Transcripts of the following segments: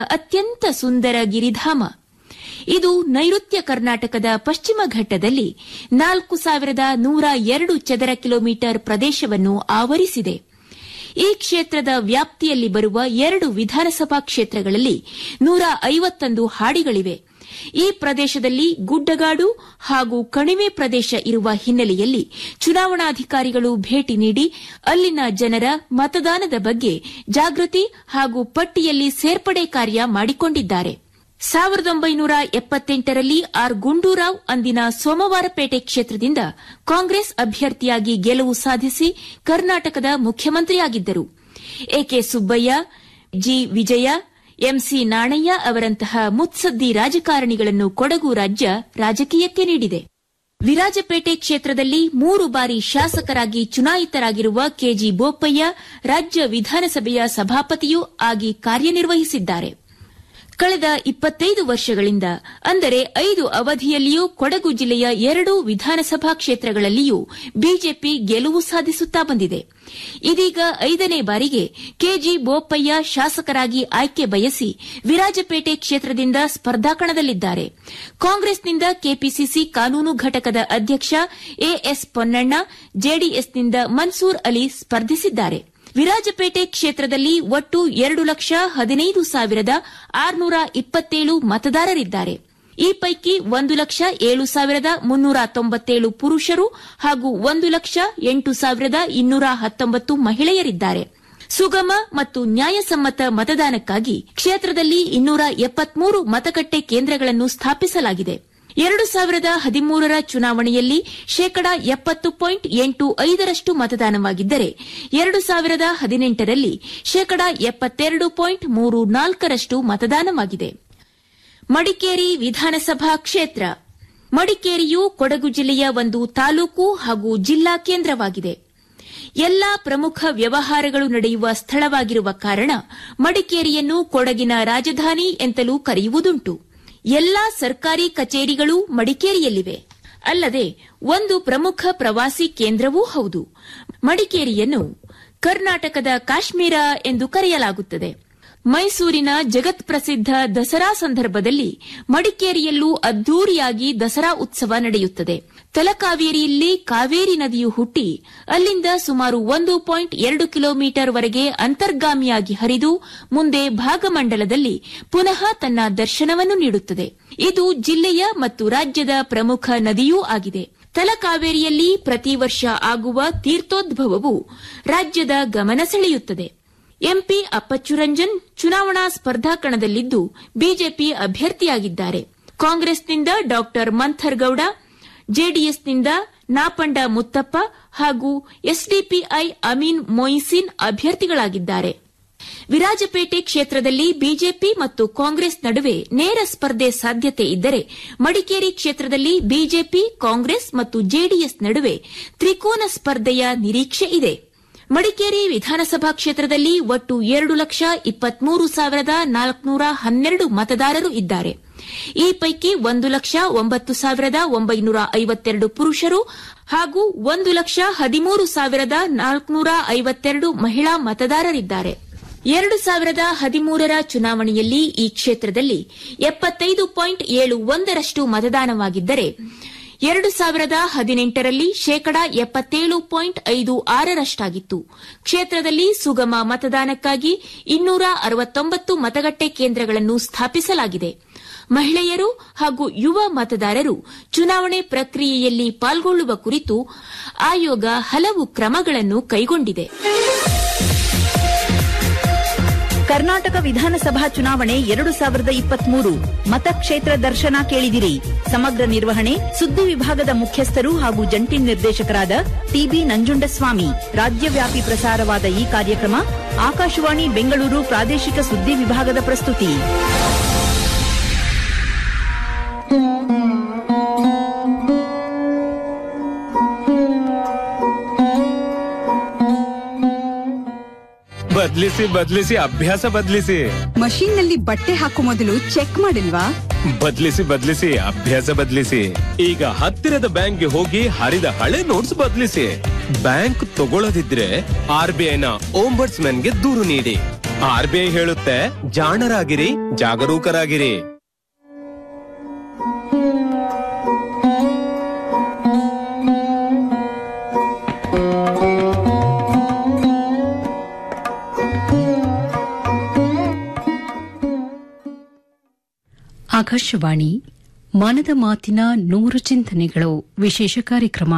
ಅತ್ಯಂತ ಸುಂದರ ಗಿರಿಧಾಮ ಇದು ನೈಋತ್ಯ ಕರ್ನಾಟಕದ ಪಶ್ಚಿಮ ಘಟ್ಟದಲ್ಲಿ ನಾಲ್ಕು ಸಾವಿರದ ನೂರ ಎರಡು ಚದರ ಕಿಲೋಮೀಟರ್ ಪ್ರದೇಶವನ್ನು ಆವರಿಸಿದೆ ಈ ಕ್ಷೇತ್ರದ ವ್ಯಾಪ್ತಿಯಲ್ಲಿ ಬರುವ ಎರಡು ವಿಧಾನಸಭಾ ಕ್ಷೇತ್ರಗಳಲ್ಲಿ ನೂರ ಐವತ್ತೊಂದು ಹಾಡಿಗಳಿವೆ ಈ ಪ್ರದೇಶದಲ್ಲಿ ಗುಡ್ಡಗಾಡು ಹಾಗೂ ಕಣಿವೆ ಪ್ರದೇಶ ಇರುವ ಹಿನ್ನೆಲೆಯಲ್ಲಿ ಚುನಾವಣಾಧಿಕಾರಿಗಳು ಭೇಟಿ ನೀಡಿ ಅಲ್ಲಿನ ಜನರ ಮತದಾನದ ಬಗ್ಗೆ ಜಾಗೃತಿ ಹಾಗೂ ಪಟ್ಟಿಯಲ್ಲಿ ಸೇರ್ಪಡೆ ಕಾರ್ಯ ಮಾಡಿಕೊಂಡಿದ್ದಾರೆ ಸಾವಿರದ ಒಂಬೈನೂರ ಎಪ್ಪತ್ತೆಂಟರಲ್ಲಿ ಆರ್ ಗುಂಡೂರಾವ್ ಅಂದಿನ ಸೋಮವಾರಪೇಟೆ ಕ್ಷೇತ್ರದಿಂದ ಕಾಂಗ್ರೆಸ್ ಅಭ್ಯರ್ಥಿಯಾಗಿ ಗೆಲುವು ಸಾಧಿಸಿ ಕರ್ನಾಟಕದ ಮುಖ್ಯಮಂತ್ರಿಯಾಗಿದ್ದರು AK Subbaiah G Vijaya MC Nanaiah ಅವರಂತಹ ಮುತ್ಸದ್ದಿ ರಾಜಕಾರಣಿಗಳನ್ನು ಕೊಡಗು ರಾಜ್ಯ ರಾಜಕೀಯಕ್ಕೆ ನೀಡಿದೆ ವಿರಾಜಪೇಟೆ ಕ್ಷೇತ್ರದಲ್ಲಿ ಮೂರು ಬಾರಿ ಶಾಸಕರಾಗಿ ಚುನಾಯಿತರಾಗಿರುವ ಕೆಜಿ ಬೋಪಯ್ಯ ರಾಜ್ಯ ವಿಧಾನಸಭೆಯ ಸಭಾಪತಿಯೂ ಆಗಿ ಕಾರ್ಯನಿರ್ವಹಿಸಿದ್ದಾರೆ ಕಳೆದ ಇಪ್ಪತ್ತೈದು ವರ್ಷಗಳಿಂದ ಅಂದರೆ ಐದು ಅವಧಿಯಲ್ಲಿಯೂ ಕೊಡಗು ಜಿಲ್ಲೆಯ ಎರಡೂ ವಿಧಾನಸಭಾ ಕ್ಷೇತ್ರಗಳಲ್ಲಿಯೂ ಬಿಜೆಪಿ ಗೆಲುವು ಸಾಧಿಸುತ್ತಾ ಬಂದಿದೆ ಇದೀಗ ಐದನೇ ಬಾರಿಗೆ ಕೆಜಿ ಬೋಪಯ್ಯ ಶಾಸಕರಾಗಿ ಆಯ್ಕೆ ಬಯಸಿ ವಿರಾಜಪೇಟೆ ಕ್ಷೇತ್ರದಿಂದ ಸ್ಪರ್ಧಾಕಣದಲ್ಲಿದ್ದಾರೆ ಕಾಂಗ್ರೆಸ್ನಿಂದ ಕೆಪಿಸಿಸಿ ಕಾನೂನು ಘಟಕದ ಅಧ್ಯಕ್ಷ ಎಎಸ್ ಪೊನ್ನಣ್ಣ ಜೆಡಿಎಸ್ನಿಂದ ಮನ್ಸೂರ್ ಅಲಿ ಸ್ಪರ್ಧಿಸಿದ್ದಾರೆ ವಿರಾಜಪೇಟೆ ಕ್ಷೇತ್ರದಲ್ಲಿ ಒಟ್ಟು ಎರಡು ಲಕ್ಷ ಹದಿನೈದು ಸಾವಿರದ ಆರುನೂರ ಇಪ್ಪತ್ತೇಳು ಮತದಾರರಿದ್ದಾರೆ ಈ ಪೈಕಿ ಒಂದು ಲಕ್ಷ ಏಳು ಸಾವಿರದ ಮುನ್ನೂರ ತೊಂಬತ್ತೇಳು ಪುರುಷರು ಹಾಗೂ ಒಂದು ಲಕ್ಷ ಎಂಟು ಸಾವಿರದ ಇನ್ನೂರ ಹತ್ತೊಂಬತ್ತು ಮಹಿಳೆಯರಿದ್ದಾರೆ ಸುಗಮ ಮತ್ತು ನ್ಯಾಯಸಮ್ಮತ ಮತದಾನಕ್ಕಾಗಿ ಕ್ಷೇತ್ರದಲ್ಲಿ ಇನ್ನೂರ ಎಪ್ಪತ್ಮೂರು ಮತಗಟ್ಟೆ ಕೇಂದ್ರಗಳನ್ನು ಸ್ಥಾಪಿಸಲಾಗಿದೆ ಎರಡು ಸಾವಿರದ ಹದಿಮೂರರ ಚುನಾವಣೆಯಲ್ಲಿ ಶೇಕಡಾ ಎಪ್ಪತ್ತು ಪಾಯಿಂಟ್ ಎಂಟು ಐದರಷ್ಟು ಮತದಾನವಾಗಿದ್ದರೆ ಎರಡು ಸಾವಿರದ ಹದಿನೆಂಟರಲ್ಲಿ ಶೇಕಡಾ ಎಪ್ಪತ್ತೆರಡು ಪಾಯಿಂಟ್ ಮೂರು ನಾಲ್ಕರಷ್ಟು ಮತದಾನವಾಗಿದೆ ಮಡಿಕೇರಿ ವಿಧಾನಸಭಾ ಕ್ಷೇತ್ರ ಮಡಿಕೇರಿಯು ಕೊಡಗು ಜಿಲ್ಲೆಯ ಒಂದು ತಾಲೂಕು ಹಾಗೂ ಜಿಲ್ಲಾ ಕೇಂದ್ರವಾಗಿದೆ ಎಲ್ಲಾ ಪ್ರಮುಖ ವ್ಯವಹಾರಗಳು ನಡೆಯುವ ಸ್ಥಳವಾಗಿರುವ ಕಾರಣ ಮಡಿಕೇರಿಯನ್ನು ಕೊಡಗಿನ ರಾಜಧಾನಿ ಎಂತಲೂ ಕರೆಯುವುದುಂಟು ಎಲ್ಲಾ ಸರ್ಕಾರಿ ಕಚೇರಿಗಳು ಮಡಿಕೇರಿಯಲ್ಲಿವೆ ಅಲ್ಲದೆ ಒಂದು ಪ್ರಮುಖ ಪ್ರವಾಸಿ ಕೇಂದ್ರವೂ ಹೌದು ಮಡಿಕೇರಿಯನ್ನು ಕರ್ನಾಟಕದ ಕಾಶ್ಮೀರ ಎಂದು ಕರೆಯಲಾಗುತ್ತದೆ ಮೈಸೂರಿನ ಜಗತ್ ಪ್ರಸಿದ್ಧ ದಸರಾ ಸಂದರ್ಭದಲ್ಲಿ ಮಡಿಕೇರಿಯಲ್ಲೂ ಅದ್ದೂರಿಯಾಗಿ ದಸರಾ ಉತ್ಸವ ನಡೆಯುತ್ತದೆ ತಲಕಾವೇರಿಯಲ್ಲಿ ಕಾವೇರಿ ನದಿಯು ಹುಟ್ಟಿ ಅಲ್ಲಿಂದ ಸುಮಾರು ಒಂದು ಪಾಯಿಂಟ್ ಎರಡು ಕಿಲೋಮೀಟರ್ ವರೆಗೆ ಅಂತರ್ಗಾಮಿಯಾಗಿ ಹರಿದು ಮುಂದೆ ಭಾಗಮಂಡಲದಲ್ಲಿ ಪುನಃ ತನ್ನ ದರ್ಶನವನ್ನು ನೀಡುತ್ತದೆ ಇದು ಜಿಲ್ಲೆಯ ಮತ್ತು ರಾಜ್ಯದ ಪ್ರಮುಖ ನದಿಯೂ ಆಗಿದೆ ತಲಕಾವೇರಿಯಲ್ಲಿ ಪ್ರತಿ ವರ್ಷ ಆಗುವ ತೀರ್ಥೋದ್ಭವವು ರಾಜ್ಯದ ಗಮನ ಸೆಳೆಯುತ್ತದೆ ಎಂಪಿ ಅಪ್ಪಚ್ಚುರಂಜನ್ ಚುನಾವಣಾ ಸ್ಪರ್ಧಾಕಣದಲ್ಲಿದ್ದು ಬಿಜೆಪಿ ಅಭ್ಯರ್ಥಿಯಾಗಿದ್ದಾರೆ ಕಾಂಗ್ರೆಸ್ನಿಂದ ಡಾ ಮಂಥರ್ಗೌಡ ಜೆಡಿಎಸ್ನಿಂದ ನಾಪಂಡ ಮುತ್ತಪ್ಪ ಹಾಗೂ ಎಸ್ಡಿಪಿಐ ಅಮೀನ್ ಮೊಯಿಸಿನ್ ಅಭ್ಯರ್ಥಿಗಳಾಗಿದ್ದಾರೆ ವಿರಾಜಪೇಟೆ ಕ್ಷೇತ್ರದಲ್ಲಿ ಬಿಜೆಪಿ ಮತ್ತು ಕಾಂಗ್ರೆಸ್ ನಡುವೆ ನೇರ ಸ್ಪರ್ಧೆ ಸಾಧ್ಯತೆ ಇದ್ದರೆ ಮಡಿಕೇರಿ ಕ್ಷೇತ್ರದಲ್ಲಿ ಬಿಜೆಪಿ ಕಾಂಗ್ರೆಸ್ ಮತ್ತು ಜೆಡಿಎಸ್ ನಡುವೆ ತ್ರಿಕೋನ ಸ್ಪರ್ಧೆಯ ನಿರೀಕ್ಷೆ ಇದೆ ಮಡಿಕೇರಿ ವಿಧಾನಸಭಾ ಕ್ಷೇತ್ರದಲ್ಲಿ ಒಟ್ಟು ಎರಡು ಲಕ್ಷ ಇಪ್ಪತ್ಮೂರು ಸಾವಿರದ ನಾಲ್ಕುನೂರ ಹನ್ನೆರಡು ಮತದಾರರು ಇದ್ದಾರೆ ಈ ಪೈಕಿ ಒಂದು ಲಕ್ಷ ಒಂಬತ್ತು ಸಾವಿರದ ಒಂಬೈನೂರ ಐವತ್ತೆರಡು ಪುರುಷರು ಹಾಗೂ ಒಂದು ಲಕ್ಷ ಹದಿಮೂರು ಸಾವಿರದ ನಾಲ್ಕುನೂರ ಐವತ್ತೆರಡು ಮಹಿಳಾ ಮತದಾರರಿದ್ದಾರೆ ಎರಡು ಸಾವಿರದ ಹದಿಮೂರರ ಚುನಾವಣೆಯಲ್ಲಿ ಈ ಕ್ಷೇತ್ರದಲ್ಲಿ ಎಪ್ಪತ್ತೈದು ಪಾಯಿಂಟ್ ಏಳು ಒಂದರಷ್ಟು ಮತದಾನವಾಗಿದ್ದರೆ ಎರಡು ಸಾವಿರದ ಹದಿನೆಂಟರಲ್ಲಿ ಶೇಕಡಾ ಎಪ್ಪತ್ತೇಳು ಪಾಯಿಂಟ್ ಐದು ಆರರಷ್ಟಾಗಿತ್ತು ಕ್ಷೇತ್ರದಲ್ಲಿ ಸುಗಮ ಮತದಾನಕ್ಕಾಗಿ ಇನ್ನೂರ ಅರವತ್ತೊಂಬತ್ತು ಮತಗಟ್ಟೆ ಕೇಂದ್ರಗಳನ್ನು ಸ್ಥಾಪಿಸಲಾಗಿದೆ ಮಹಿಳೆಯರು ಹಾಗೂ ಯುವ ಮತದಾರರು ಚುನಾವಣೆ ಪ್ರಕ್ರಿಯೆಯಲ್ಲಿ ಪಾಲ್ಗೊಳ್ಳುವ ಕುರಿತು ಆಯೋಗ ಹಲವು ಕ್ರಮಗಳನ್ನು ಕೈಗೊಂಡಿದೆ ಕರ್ನಾಟಕ ವಿಧಾನಸಭಾ ಚುನಾವಣೆ ಎರಡು ಸಾವಿರದ ಇಪ್ಪತ್ಮೂರು ಮತಕ್ಷೇತ್ರ ದರ್ಶನ ಕೇಳಿದಿರಿ ಸಮಗ್ರ ನಿರ್ವಹಣೆ ಸುದ್ದಿ ವಿಭಾಗದ ಮುಖ್ಯಸ್ಥರು ಹಾಗೂ ಜಂಟಿ ನಿರ್ದೇಶಕರಾದ ಟಿಬಿ ನಂಜುಂಡಸ್ವಾಮಿ ರಾಜ್ಯವ್ಯಾಪಿ ಪ್ರಸಾರವಾದ ಈ ಕಾರ್ಯಕ್ರಮ ಆಕಾಶವಾಣಿ ಬೆಂಗಳೂರು ಪ್ರಾದೇಶಿಕ ಸುದ್ದಿ ವಿಭಾಗದ ಪ್ರಸ್ತುತಿ ಬದ್ಲಿಸಿ ಬದ್ಲಿಸಿ ಅಭ್ಯಾಸ ಬದ್ಲಿಸಿ ಮಷೀನ್ ನಲ್ಲಿ ಬಟ್ಟೆ ಹಾಕೋ ಮೊದಲು ಚೆಕ್ ಮಾಡಿಲ್ವಾ ಬದ್ಲಿಸಿ ಬದ್ಲಿಸಿ ಅಭ್ಯಾಸ ಬದ್ಲಿಸಿ ಈಗ ಹತ್ತಿರದ ಬ್ಯಾಂಕ್ಗೆ ಹೋಗಿ ಹರಿದ ಹಳೆ ನೋಟ್ಸ್ ಬದ್ಲಿಸಿ ಬ್ಯಾಂಕ್ ತಗೊಳ್ಳದಿದ್ರೆ ಆರ್ ಬಿ ಐನ ಗೆ ದೂರು ನೀಡಿ ಆರ್ ಬಿ ಐ ಹೇಳುತ್ತೆ ಜಾಣರಾಗಿರಿ ಜಾಗರೂಕರಾಗಿರಿ ಆಕಾಶವಾಣಿ ಮನದ ಮಾತಿನ ನೂರು ಚಿಂತನೆಗಳು ವಿಶೇಷ ಕಾರ್ಯಕ್ರಮ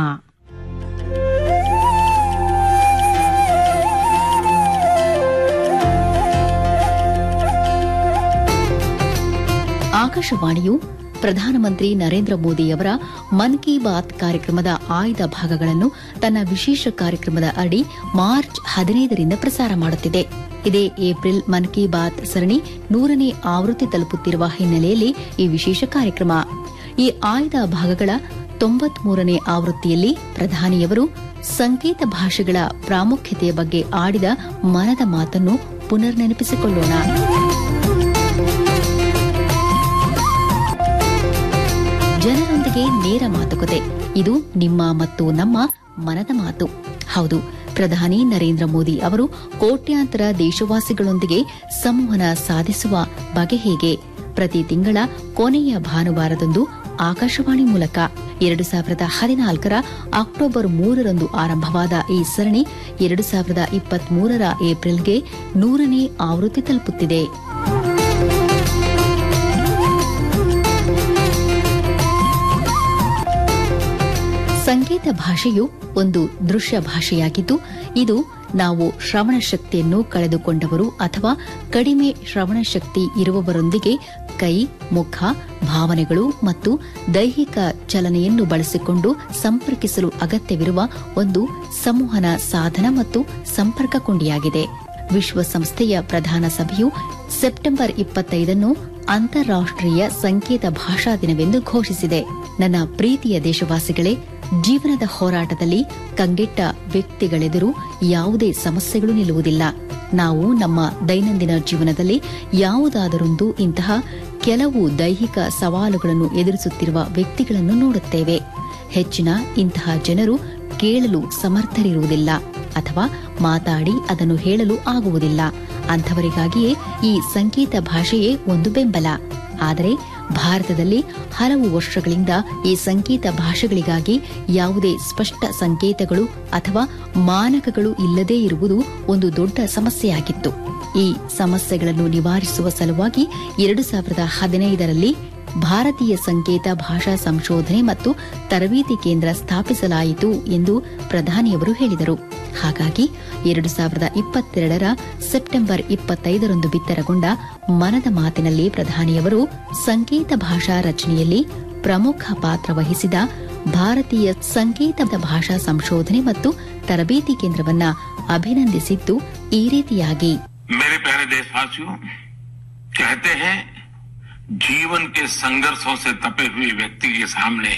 ಆಕಾಶವಾಣಿಯು ಪ್ರಧಾನಮಂತ್ರಿ ನರೇಂದ್ರ ಮೋದಿಯವರ ಮನ್ ಕಿ ಬಾತ್ ಕಾರ್ಯಕ್ರಮದ ಆಯ್ದ ಭಾಗಗಳನ್ನು ತನ್ನ ವಿಶೇಷ ಕಾರ್ಯಕ್ರಮದ ಅಡಿ ಮಾರ್ಚ್ ಹದಿನೈದರಿಂದ ಪ್ರಸಾರ ಮಾಡುತ್ತಿದೆ ಇದೇ ಏಪ್ರಿಲ್ ಮನ್ ಕಿ ಬಾತ್ ಸರಣಿ ನೂರನೇ ಆವೃತ್ತಿ ತಲುಪುತ್ತಿರುವ ಹಿನ್ನೆಲೆಯಲ್ಲಿ ಈ ವಿಶೇಷ ಕಾರ್ಯಕ್ರಮ ಈ ಆಯ್ದ ಭಾಗಗಳ ತೊಂಬತ್ಮೂರನೇ ಆವೃತ್ತಿಯಲ್ಲಿ ಪ್ರಧಾನಿಯವರು ಸಂಕೇತ ಭಾಷೆಗಳ ಪ್ರಾಮುಖ್ಯತೆಯ ಬಗ್ಗೆ ಆಡಿದ ಮನದ ಮಾತನ್ನು ಪುನರ್ ನೆನಪಿಸಿಕೊಳ್ಳೋಣ ಜನರೊಂದಿಗೆ ನೇರ ಮಾತುಕತೆ ಇದು ನಿಮ್ಮ ಮತ್ತು ನಮ್ಮ ಮನದ ಮಾತು ಹೌದು ಪ್ರಧಾನಿ ನರೇಂದ್ರ ಮೋದಿ ಅವರು ಕೋಟ್ಯಾಂತರ ದೇಶವಾಸಿಗಳೊಂದಿಗೆ ಸಂವಹನ ಸಾಧಿಸುವ ಬಗೆ ಹೇಗೆ ಪ್ರತಿ ತಿಂಗಳ ಕೊನೆಯ ಭಾನುವಾರದಂದು ಆಕಾಶವಾಣಿ ಮೂಲಕ ಎರಡು ಸಾವಿರದ ಹದಿನಾಲ್ಕರ ಅಕ್ಟೋಬರ್ ಮೂರರಂದು ಆರಂಭವಾದ ಈ ಸರಣಿ ಎರಡು ಸಾವಿರದ ಇಪ್ಪತ್ಮೂರರ ಏಪ್ರಿಲ್ಗೆ ನೂರನೇ ಆವೃತ್ತಿ ತಲುಪುತ್ತಿದೆ ಸಂಕೇತ ಭಾಷೆಯು ಒಂದು ದೃಶ್ಯ ಭಾಷೆಯಾಗಿದ್ದು ಇದು ನಾವು ಶ್ರವಣ ಶಕ್ತಿಯನ್ನು ಕಳೆದುಕೊಂಡವರು ಅಥವಾ ಕಡಿಮೆ ಶ್ರವಣ ಶಕ್ತಿ ಇರುವವರೊಂದಿಗೆ ಕೈ ಮುಖ ಭಾವನೆಗಳು ಮತ್ತು ದೈಹಿಕ ಚಲನೆಯನ್ನು ಬಳಸಿಕೊಂಡು ಸಂಪರ್ಕಿಸಲು ಅಗತ್ಯವಿರುವ ಒಂದು ಸಂವಹನ ಸಾಧನ ಮತ್ತು ಸಂಪರ್ಕ ಕೊಂಡಿಯಾಗಿದೆ ವಿಶ್ವಸಂಸ್ಥೆಯ ಪ್ರಧಾನ ಸಭೆಯು ಸೆಪ್ಟೆಂಬರ್ ಇಪ್ಪತ್ತೈದನ್ನು ಅಂತಾರಾಷ್ಟೀಯ ಸಂಕೇತ ಭಾಷಾ ದಿನವೆಂದು ಘೋಷಿಸಿದೆ ನನ್ನ ಪ್ರೀತಿಯ ದೇಶವಾಸಿಗಳೇ ಜೀವನದ ಹೋರಾಟದಲ್ಲಿ ಕಂಗೆಟ್ಟ ವ್ಯಕ್ತಿಗಳೆದುರು ಯಾವುದೇ ಸಮಸ್ಯೆಗಳು ನಿಲ್ಲುವುದಿಲ್ಲ ನಾವು ನಮ್ಮ ದೈನಂದಿನ ಜೀವನದಲ್ಲಿ ಯಾವುದಾದರೊಂದು ಇಂತಹ ಕೆಲವು ದೈಹಿಕ ಸವಾಲುಗಳನ್ನು ಎದುರಿಸುತ್ತಿರುವ ವ್ಯಕ್ತಿಗಳನ್ನು ನೋಡುತ್ತೇವೆ ಹೆಚ್ಚಿನ ಇಂತಹ ಜನರು ಕೇಳಲು ಸಮರ್ಥರಿರುವುದಿಲ್ಲ ಅಥವಾ ಮಾತಾಡಿ ಅದನ್ನು ಹೇಳಲು ಆಗುವುದಿಲ್ಲ ಅಂಥವರಿಗಾಗಿಯೇ ಈ ಸಂಕೇತ ಭಾಷೆಯೇ ಒಂದು ಬೆಂಬಲ ಆದರೆ ಭಾರತದಲ್ಲಿ ಹಲವು ವರ್ಷಗಳಿಂದ ಈ ಸಂಕೇತ ಭಾಷೆಗಳಿಗಾಗಿ ಯಾವುದೇ ಸ್ಪಷ್ಟ ಸಂಕೇತಗಳು ಅಥವಾ ಮಾನಕಗಳು ಇಲ್ಲದೇ ಇರುವುದು ಒಂದು ದೊಡ್ಡ ಸಮಸ್ಯೆಯಾಗಿತ್ತು ಈ ಸಮಸ್ಯೆಗಳನ್ನು ನಿವಾರಿಸುವ ಸಲುವಾಗಿ ಎರಡು ಸಾವಿರದ ಹದಿನೈದರಲ್ಲಿ ಭಾರತೀಯ ಸಂಕೇತ ಭಾಷಾ ಸಂಶೋಧನೆ ಮತ್ತು ತರಬೇತಿ ಕೇಂದ್ರ ಸ್ಥಾಪಿಸಲಾಯಿತು ಎಂದು ಪ್ರಧಾನಿಯವರು ಹೇಳಿದರು ಹಾಗಾಗಿ ಎರಡು ಸಾವಿರದ ಇಪ್ಪತ್ತೆರಡರ ಸೆಪ್ಟೆಂಬರ್ ಇಪ್ಪತ್ತೈದರಂದು ಬಿತ್ತರಗೊಂಡ ಮನದ ಮಾತಿನಲ್ಲಿ ಪ್ರಧಾನಿಯವರು ಸಂಕೇತ ಭಾಷಾ ರಚನೆಯಲ್ಲಿ ಪ್ರಮುಖ ಪಾತ್ರ ವಹಿಸಿದ ಭಾರತೀಯ ಸಂಕೇತ ಭಾಷಾ ಸಂಶೋಧನೆ ಮತ್ತು ತರಬೇತಿ ಕೇಂದ್ರವನ್ನ ಅಭಿನಂದಿಸಿದ್ದು ಈ ರೀತಿಯಾಗಿ मेरे प्यारे देशवासियों कहते हैं जीवन के संघर्षों से तपे हुए व्यक्ति के सामने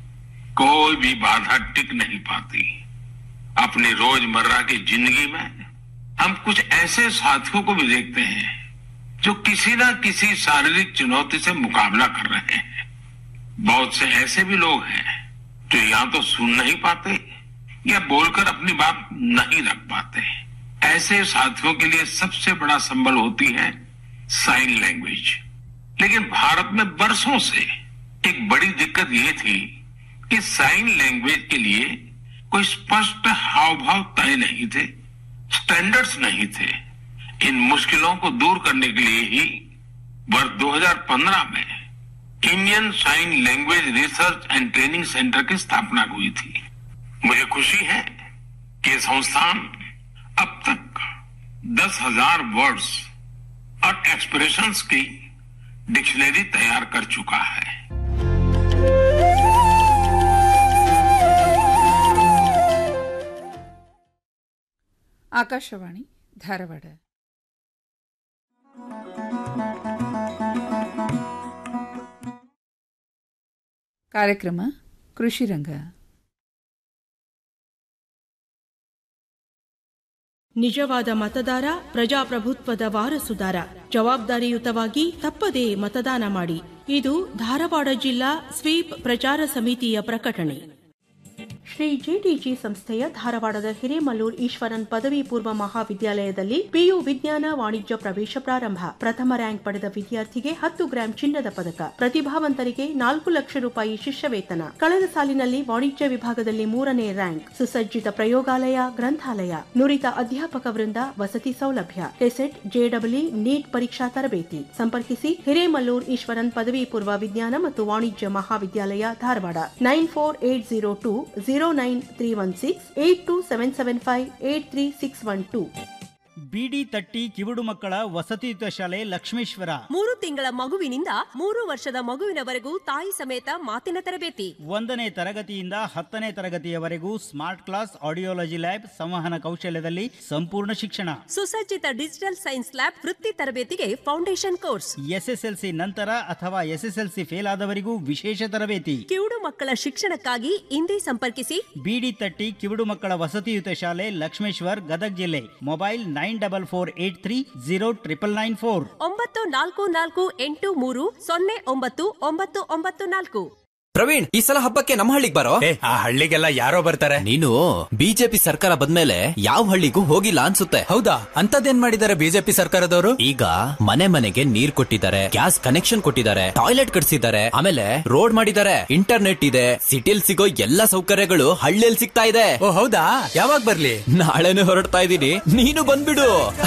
कोई भी बाधा टिक नहीं पाती अपनी रोजमर्रा की जिंदगी में हम कुछ ऐसे साथियों को भी देखते हैं जो किसी न किसी शारीरिक चुनौती से मुकाबला कर रहे हैं बहुत से ऐसे भी लोग हैं जो या तो सुन नहीं पाते या बोलकर अपनी बात नहीं रख पाते ऐसे साथियों के लिए सबसे बड़ा संबल होती है साइन लैंग्वेज लेकिन भारत में वर्षों से एक बड़ी दिक्कत ये थी कि साइन लैंग्वेज के लिए कोई स्पष्ट हाव भाव तय नहीं थे स्टैंडर्ड्स नहीं थे इन मुश्किलों को दूर करने के लिए ही वर्ष 2015 में Indian sign language research and training centre की स्थापना हुई थी मुझे खुशी है कि ये संस्थान अब तक दस हजार वर्ड्स और एक्सप्रेशंस की डिक्शनरी तैयार कर चुका है ಆಕಾಶವಾಣಿ ಧಾರವಾಡ ಕಾರ್ಯಕ್ರಮ ಕೃಷಿ ರಂಗ ನಿಜವಾದ ಮತದಾರ ಪ್ರಜಾಪ್ರಭುತ್ವದ ವಾರಸುದಾರ ಜವಾಬ್ದಾರಿಯುತವಾಗಿ ತಪ್ಪದೇ ಮತದಾನ ಮಾಡಿ ಇದು ಧಾರವಾಡ ಜಿಲ್ಲಾ ಸ್ವೀಪ್ ಪ್ರಚಾರ ಸಮಿತಿಯ ಪ್ರಕಟಣೆ ಶ್ರೀ ಜಿಟಿಜಿ ಸಂಸ್ಥೆಯ ಧಾರವಾಡದ ಹಿರೇಮಲ್ಲೂರ್ ಈಶ್ವರನ್ ಪದವಿ ಪೂರ್ವ ಮಹಾವಿದ್ಯಾಲಯದಲ್ಲಿ ಪಿಯು ವಿಜ್ಞಾನ ವಾಣಿಜ್ಯ ಪ್ರವೇಶ ಪ್ರಾರಂಭ ಪ್ರಥಮ ರ್ಯಾಂಕ್ ಪಡೆದ ವಿದ್ಯಾರ್ಥಿಗೆ ಹತ್ತು ಗ್ರಾಂ ಚಿನ್ನದ ಪದಕ ಪ್ರತಿಭಾವಂತರಿಗೆ ನಾಲ್ಕು ಲಕ್ಷ ರೂಪಾಯಿ ಶಿಷ್ಯ ವೇತನ ಕಳೆದ ಸಾಲಿನಲ್ಲಿ ವಾಣಿಜ್ಯ ವಿಭಾಗದಲ್ಲಿ ಮೂರನೇ ರ್ಯಾಂಕ್ ಸುಸಜ್ಜಿತ ಪ್ರಯೋಗಾಲಯ ಗ್ರಂಥಾಲಯ ನುರಿತ ಅಧ್ಯಾಪಕ ವೃಂದ ವಸತಿ ಸೌಲಭ್ಯ ಕೆಸೆಟ್ ಜೆಡಬ್ಲ್ಯೂ ನೀಟ್ ಪರೀಕ್ಷಾ ತರಬೇತಿ ಸಂಪರ್ಕಿಸಿ ಹಿರೇಮಲ್ಲೂರ್ ಈಶ್ವರನ್ ಪದವಿ ಪೂರ್ವ ವಿಜ್ಞಾನ ಮತ್ತು ವಾಣಿಜ್ಯ ಮಹಾವಿದ್ಯಾಲಯ Dharwad nine four eight zero two zero nine three one six eight two seven seven five eight three six one two ಬಿಡಿ ತಟ್ಟಿ ಕಿವುಡು ಮಕ್ಕಳ ವಸತಿಯುತ ಶಾಲೆ ಲಕ್ಷ್ಮೇಶ್ವರ ಮೂರು ತಿಂಗಳ ಮಗುವಿನಿಂದ ಮೂರು ವರ್ಷದ ಮಗುವಿನವರೆಗೂ ತಾಯಿ ಸಮೇತ ಮಾತಿನ ತರಬೇತಿ ಒಂದನೇ ತರಗತಿಯಿಂದ ಹತ್ತನೇ ತರಗತಿಯವರೆಗೂ ಸ್ಮಾರ್ಟ್ ಕ್ಲಾಸ್ ಆಡಿಯೋಲಜಿ ಲ್ಯಾಬ್ ಸಂವಹನ ಕೌಶಲ್ಯದಲ್ಲಿ ಸಂಪೂರ್ಣ ಶಿಕ್ಷಣ ಸುಸಜ್ಜಿತ ಡಿಜಿಟಲ್ ಸೈನ್ಸ್ ಲ್ಯಾಬ್ ವೃತ್ತಿ ತರಬೇತಿಗೆ ಫೌಂಡೇಶನ್ ಕೋರ್ಸ್ ಎಸ್ಎಸ್ಎಲ್ಸಿ ನಂತರ ಅಥವಾ ಎಸ್ಎಸ್ಎಲ್ಸಿ ಫೇಲ್ ಆದವರಿಗೂ ವಿಶೇಷ ತರಬೇತಿ ಕಿವುಡು ಮಕ್ಕಳ ಶಿಕ್ಷಣಕ್ಕಾಗಿ ಇಂದೇ ಸಂಪರ್ಕಿಸಿ ಬಿಡಿ ತಟ್ಟಿ ಕಿವುಡು ಮಕ್ಕಳ ವಸತಿಯುತ ಶಾಲೆ ಲಕ್ಷ್ಮೇಶ್ವರ್ ಗದಗ್ ಜಿಲ್ಲೆ mobile nine double four eight three zero triple nine four ಒಂಬತ್ತು ನಾಲ್ಕು ನಾಲ್ಕು ಎಂಟು ಮೂರು ಸೊನ್ನೆ ಒಂಬತ್ತು ಒಂಬತ್ತು ಒಂಬತ್ತು ನಾಲ್ಕು ಪ್ರವೀಣ್ ಈ ಸಲ ಹಬ್ಬಕ್ಕೆ ನಮ್ಮ ಹಳ್ಳಿಗೆ ಬರೋ ಆ ಹಳ್ಳಿಗೆಲ್ಲ ಯಾರೋ ಬರ್ತಾರೆ ನೀನು ಬಿಜೆಪಿ ಸರ್ಕಾರ ಬಂದ್ಮೇಲೆ ಯಾವ ಹಳ್ಳಿಗೂ ಹೋಗಿಲ್ಲ ಅನ್ಸುತ್ತೆ ಹೌದಾ ಅಂತದೇನ್ ಮಾಡಿದ್ದಾರೆ ಬಿಜೆಪಿ ಸರ್ಕಾರದವರು ಈಗ ಮನೆ ಮನೆಗೆ ನೀರ್ ಕೊಟ್ಟಿದ್ದಾರೆ ಗ್ಯಾಸ್ ಕನೆಕ್ಷನ್ ಕೊಟ್ಟಿದ್ದಾರೆ ಟಾಯ್ಲೆಟ್ ಕಟ್ಸಿದ್ದಾರೆ ಆಮೇಲೆ ರೋಡ್ ಮಾಡಿದ್ದಾರೆ ಇಂಟರ್ನೆಟ್ ಇದೆ ಸಿಟಿಲ್ ಸಿಗೋ ಎಲ್ಲಾ ಸೌಕರ್ಯಗಳು ಹಳ್ಳಿಯಲ್ಲಿ ಸಿಗ್ತಾ ಇದೆ ಓ ಹೌದಾ ಯಾವಾಗ ಬರ್ಲಿ ನಾಳೆನೆ ಹೊರಡ್ತಾ ಇದ್ದೀನಿ ನೀನು ಬಂದ್ಬಿಡು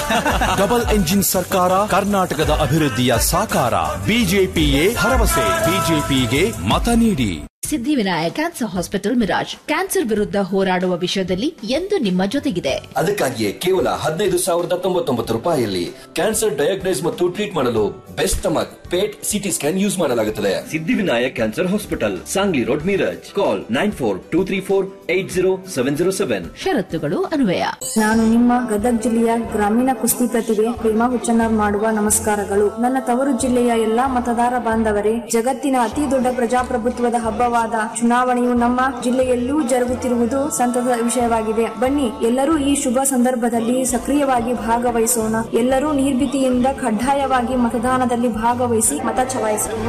ಡಬಲ್ ಎಂಜಿನ್ ಸರ್ಕಾರ ಕರ್ನಾಟಕದ ಅಭಿವೃದ್ಧಿಯ ಸಾಕಾರ ಬಿಜೆಪಿಯೇ ಭರವಸೆ ಬಿಜೆಪಿಗೆ ಮತ ನೀಡಿ Siddhivinayak cancer hospital Miraj cancer ವಿರುದ್ಧ ಹೋರಾಡುವ ವಿಷಯದಲ್ಲಿ ಎಂದು ನಿಮ್ಮ ಜೊತೆಗಿದೆ ಅದಕ್ಕಾಗಿಯೇ ಕೇವಲ ಹದಿನೈದು ಸಾವಿರದ ತೊಂಬತ್ತೊಂಬತ್ತು ರೂಪಾಯಿಯಲ್ಲಿ ಕ್ಯಾನ್ಸರ್ ಡಯಾಗ್ನೈಸ್ ಮತ್ತು ಟ್ರೀಟ್ ಮಾಡಲು best stomach PET CT scan use ಮಾಡಲಾಗುತ್ತದೆ Siddhivinayak cancer hospital Sangli road Miraj call nine four two three four eight zero seven zero seven ಷರತ್ತುಗಳು ಅನ್ವಯ ನಾನು ನಿಮ್ಮ ಗದಗ ಜಿಲ್ಲೆಯ ಗ್ರಾಮೀಣ ಕುಸ್ತಿ ಪ್ರತಿಭೆ ಪ್ರೇಮಾ ಹುಚ್ಚನ್ನರ್ ಮಾಡುವ ನಮಸ್ಕಾರಗಳು ನನ್ನ ತವರು ಜಿಲ್ಲೆಯ ಎಲ್ಲಾ ಮತದಾರ ಬಾಂಧವರೇ ಜಗತ್ತಿನ ಅತಿ ದೊಡ್ಡ ಪ್ರಜಾಪ್ರಭುತ್ವದ ಹಬ್ಬವಾದ ಚುನಾವಣೆಯು ನಮ್ಮ ಜಿಲ್ಲೆಯಲ್ಲೂ ಜರುಗುತ್ತಿರುವುದು ಸಂತಸದ ವಿಷಯವಾಗಿದೆ ಬನ್ನಿ ಎಲ್ಲರೂ ಈ ಶುಭ ಸಂದರ್ಭದಲ್ಲಿ ಸಕ್ರಿಯವಾಗಿ ಭಾಗವಹಿಸೋಣ ಎಲ್ಲರೂ ನಿರ್ಭೀತಿಯಿಂದ ಕಡ್ಡಾಯವಾಗಿ ಮತದಾನದಲ್ಲಿ ಭಾಗವಹಿಸಿ ಮತ ಚಲಾಯಿಸೋಣ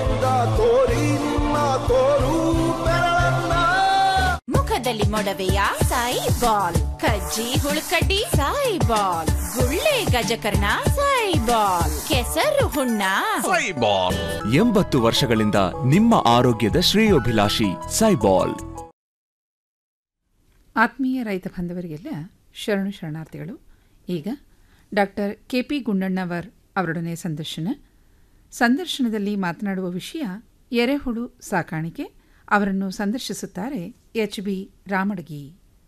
ಮುಖದಲ್ಲಿ ಮೊಡವೆಯ ಸಾಯಿ ಬಾಲ್ ಕಜ್ಜಿ ಹುಳುಕಡ್ಡಿ ಸಾಯಿ ಬಾಲ್ ಗುಳ್ಳೆ ಗಜಕರ್ಣ ಸಾಯಿ ಬಾಲ್ ಕೆಸರು ಹುಣ್ಣ ಸೈಬಾಲ್ ಎಂಬತ್ತು ವರ್ಷಗಳಿಂದ ನಿಮ್ಮ ಆರೋಗ್ಯದ ಶ್ರೇಯೋಭಿಲಾಷಿ ಸೈಬಾಲ್ ಆತ್ಮೀಯ ರೈತ ಬಾಂಧವರಿಗೆಲ್ಲ ಶರಣು ಶರಣಾರ್ಥಿಗಳು ಈಗ ಡಾಕ್ಟರ್ ಕೆ ಪಿ ಗುಂಡಣ್ಣವರ್ ಅವರೊಡನೆ ಸಂದರ್ಶನ ಸಂದರ್ಶನದಲ್ಲಿ ಮಾತನಾಡುವ ವಿಷಯ ಎರೆಹುಳು ಸಾಕಾಣಿಕೆ ಅವರನ್ನು ಸಂದರ್ಶಿಸುತ್ತಾರೆ ಎಚ್ ಬಿ ರಾಮಡಗಿ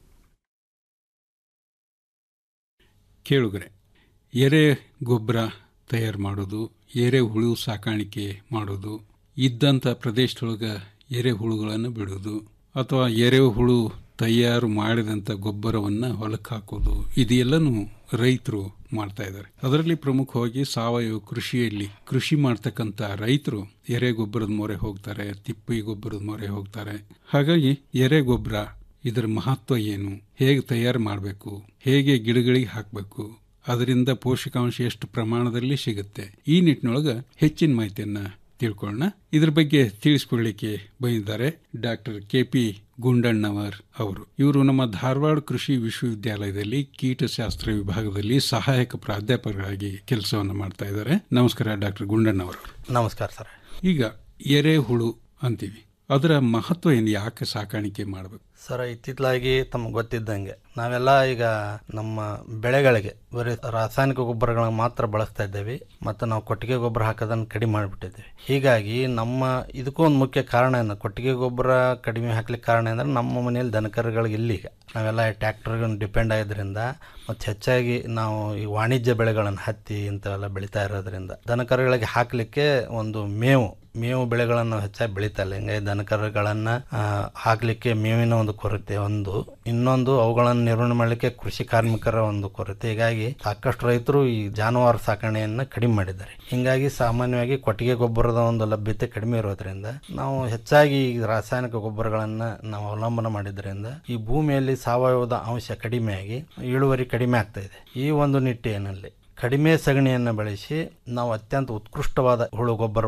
ಕೇಳುಗರೆ ಎರೆ ಗೊಬ್ಬರ ತಯಾರು ಮಾಡೋದು ಎರೆ ಹುಳು ಸಾಕಾಣಿಕೆ ಮಾಡೋದು ಇದ್ದಂಥ ಪ್ರದೇಶದೊಳಗೆ ಎರೆ ಹುಳುಗಳನ್ನು ಬಿಡೋದು ಅಥವಾ ಎರೆ ಹುಳು ತಯಾರು ಮಾಡಿದಂಥ ಗೊಬ್ಬರವನ್ನು ಹೊಲಕ್ಕೆ ಹಾಕೋದು ಇದೆಲ್ಲನೂ ರೈತರು ಮಾಡ್ತಾ ಇದ್ದಾರೆ ಅದರಲ್ಲಿ ಪ್ರಮುಖವಾಗಿ ಸಾವಯವ ಕೃಷಿಯಲ್ಲಿ ಕೃಷಿ ಮಾಡ್ತಕ್ಕಂಥ ರೈತರು ಎರೆ ಗೊಬ್ಬರದ ಮೊರೆ ಹೋಗ್ತಾರೆ ತಿಪ್ಪಿ ಗೊಬ್ಬರದ ಮೊರೆ ಹೋಗ್ತಾರೆ ಹಾಗಾಗಿ ಎರೆ ಗೊಬ್ಬರ ಇದರ ಮಹತ್ವ ಏನು ಹೇಗೆ ತಯಾರು ಮಾಡಬೇಕು ಹೇಗೆ ಗಿಡಗಳಿಗೆ ಹಾಕಬೇಕು ಅದರಿಂದ ಪೋಷಕಾಂಶ ಎಷ್ಟು ಪ್ರಮಾಣದಲ್ಲಿ ಸಿಗುತ್ತೆ ಈ ನಿಟ್ಟಿನೊಳಗೆ ಹೆಚ್ಚಿನ ಮಾಹಿತಿಯನ್ನ ತಿಳ್ಕೊಳ್ಳೋಣ ಇದ್ರ ಬಗ್ಗೆ ತಿಳಿಸ್ಕೊಳ್ಳಿಕ್ಕೆ ಬಂದಿದ್ದಾರೆ ಡಾಕ್ಟರ್ ಕೆ ಪಿ ಗುಂಡಣ್ಣವರ್ ಅವರು ಇವರು ನಮ್ಮ ಧಾರವಾಡ ಕೃಷಿ ವಿಶ್ವವಿದ್ಯಾಲಯದಲ್ಲಿ ಕೀಟಶಾಸ್ತ್ರ ವಿಭಾಗದಲ್ಲಿ ಸಹಾಯಕ ಪ್ರಾಧ್ಯಾಪಕರಾಗಿ ಕೆಲಸವನ್ನು ಮಾಡ್ತಾ ಇದ್ದಾರೆ ನಮಸ್ಕಾರ ಡಾಕ್ಟರ್ ಗುಂಡಣ್ಣವರು ನಮಸ್ಕಾರ ಸರ್ ಈಗ ಎರೆಹುಳು ಅಂತೀವಿ ಅದರ ಮಹತ್ವ ಏನು ಯಾಕೆ ಸಾಕಾಣಿಕೆ ಮಾಡಬೇಕು ಸರ್ ಇತ್ತಿತ್ತಲಾಗಿ ತಮಗೆ ಗೊತ್ತಿದ್ದಂಗೆ ನಾವೆಲ್ಲ ಈಗ ನಮ್ಮ ಬೆಳೆಗಳಿಗೆ ಬರೀ ರಾಸಾಯನಿಕ ಗೊಬ್ಬರಗಳನ್ನ ಮಾತ್ರ ಬಳಸ್ತಾ ಇದ್ದೇವೆ ಮತ್ತು ನಾವು ಕೊಟ್ಟಿಗೆ ಗೊಬ್ಬರ ಹಾಕೋದನ್ನು ಕಡಿಮೆ ಮಾಡಿಬಿಟ್ಟಿದ್ದೇವೆ ಹೀಗಾಗಿ ನಮ್ಮ ಇದಕ್ಕೂ ಒಂದು ಮುಖ್ಯ ಕಾರಣ ಏನು ಕೊಟ್ಟಿಗೆ ಗೊಬ್ಬರ ಕಡಿಮೆ ಹಾಕ್ಲಿಕ್ಕೆ ಕಾರಣ ಅಂದರೆ ನಮ್ಮ ಮನೆಯಲ್ಲಿ ದನಕರುಗಳಿಗೆ ಇಲ್ಲೀಗ ನಾವೆಲ್ಲ ಟ್ಯಾಕ್ಟರ್ಗಳನ್ನ ಡಿಪೆಂಡ್ ಆಗಿದ್ದರಿಂದ ಮತ್ತು ಹೆಚ್ಚಾಗಿ ನಾವು ಈ ವಾಣಿಜ್ಯ ಬೆಳೆಗಳನ್ನು ಹತ್ತಿ ಇಂಥವೆಲ್ಲ ಬೆಳೀತಾ ಇರೋದ್ರಿಂದ ದನಕರುಗಳಿಗೆ ಹಾಕಲಿಕ್ಕೆ ಒಂದು ಮೇವು ಮೇವು ಬೆಳೆಗಳನ್ನು ನಾವು ಹೆಚ್ಚಾಗಿ ಬೆಳೀತಾ ಇಲ್ಲ ಹಿಂಗಾಗಿ ದನಕರುಗಳನ್ನು ಹಾಕಲಿಕ್ಕೆ ಮೇವಿನ ಒಂದು ಕೊರತೆ ಒಂದು ಇನ್ನೊಂದು ಅವುಗಳನ್ನು ನಿರ್ವಹಣೆ ಮಾಡಲಿಕ್ಕೆ ಕೃಷಿ ಕಾರ್ಮಿಕರ ಒಂದು ಕೊರತೆ ಹೀಗಾಗಿ ಸಾಕಷ್ಟು ರೈತರು ಈ ಜಾನುವಾರು ಸಾಕಣೆಯನ್ನು ಕಡಿಮೆ ಮಾಡಿದ್ದಾರೆ ಹಿಂಗಾಗಿ ಸಾಮಾನ್ಯವಾಗಿ ಕೊಟ್ಟಿಗೆ ಗೊಬ್ಬರದ ಒಂದು ಲಭ್ಯತೆ ಕಡಿಮೆ ಇರೋದ್ರಿಂದ ನಾವು ಹೆಚ್ಚಾಗಿ ಈ ರಾಸಾಯನಿಕ ಗೊಬ್ಬರಗಳನ್ನು ನಾವು ಅವಲಂಬನೆ ಮಾಡಿದ್ರಿಂದ ಈ ಭೂಮಿಯಲ್ಲಿ ಸಾವಯವದ ಅಂಶ ಕಡಿಮೆಯಾಗಿ ಇಳುವರಿ ಕಡಿಮೆ ಆಗ್ತಾ ಇದೆ ಈ ಒಂದು ನಿಟ್ಟಿನಲ್ಲಿ ಕಡಿಮೆ ಸಗಣಿಯನ್ನು ಬಳಸಿ ನಾವು ಅತ್ಯಂತ ಉತ್ಕೃಷ್ಟವಾದ ಹುಳು ಗೊಬ್ಬರವನ್ನು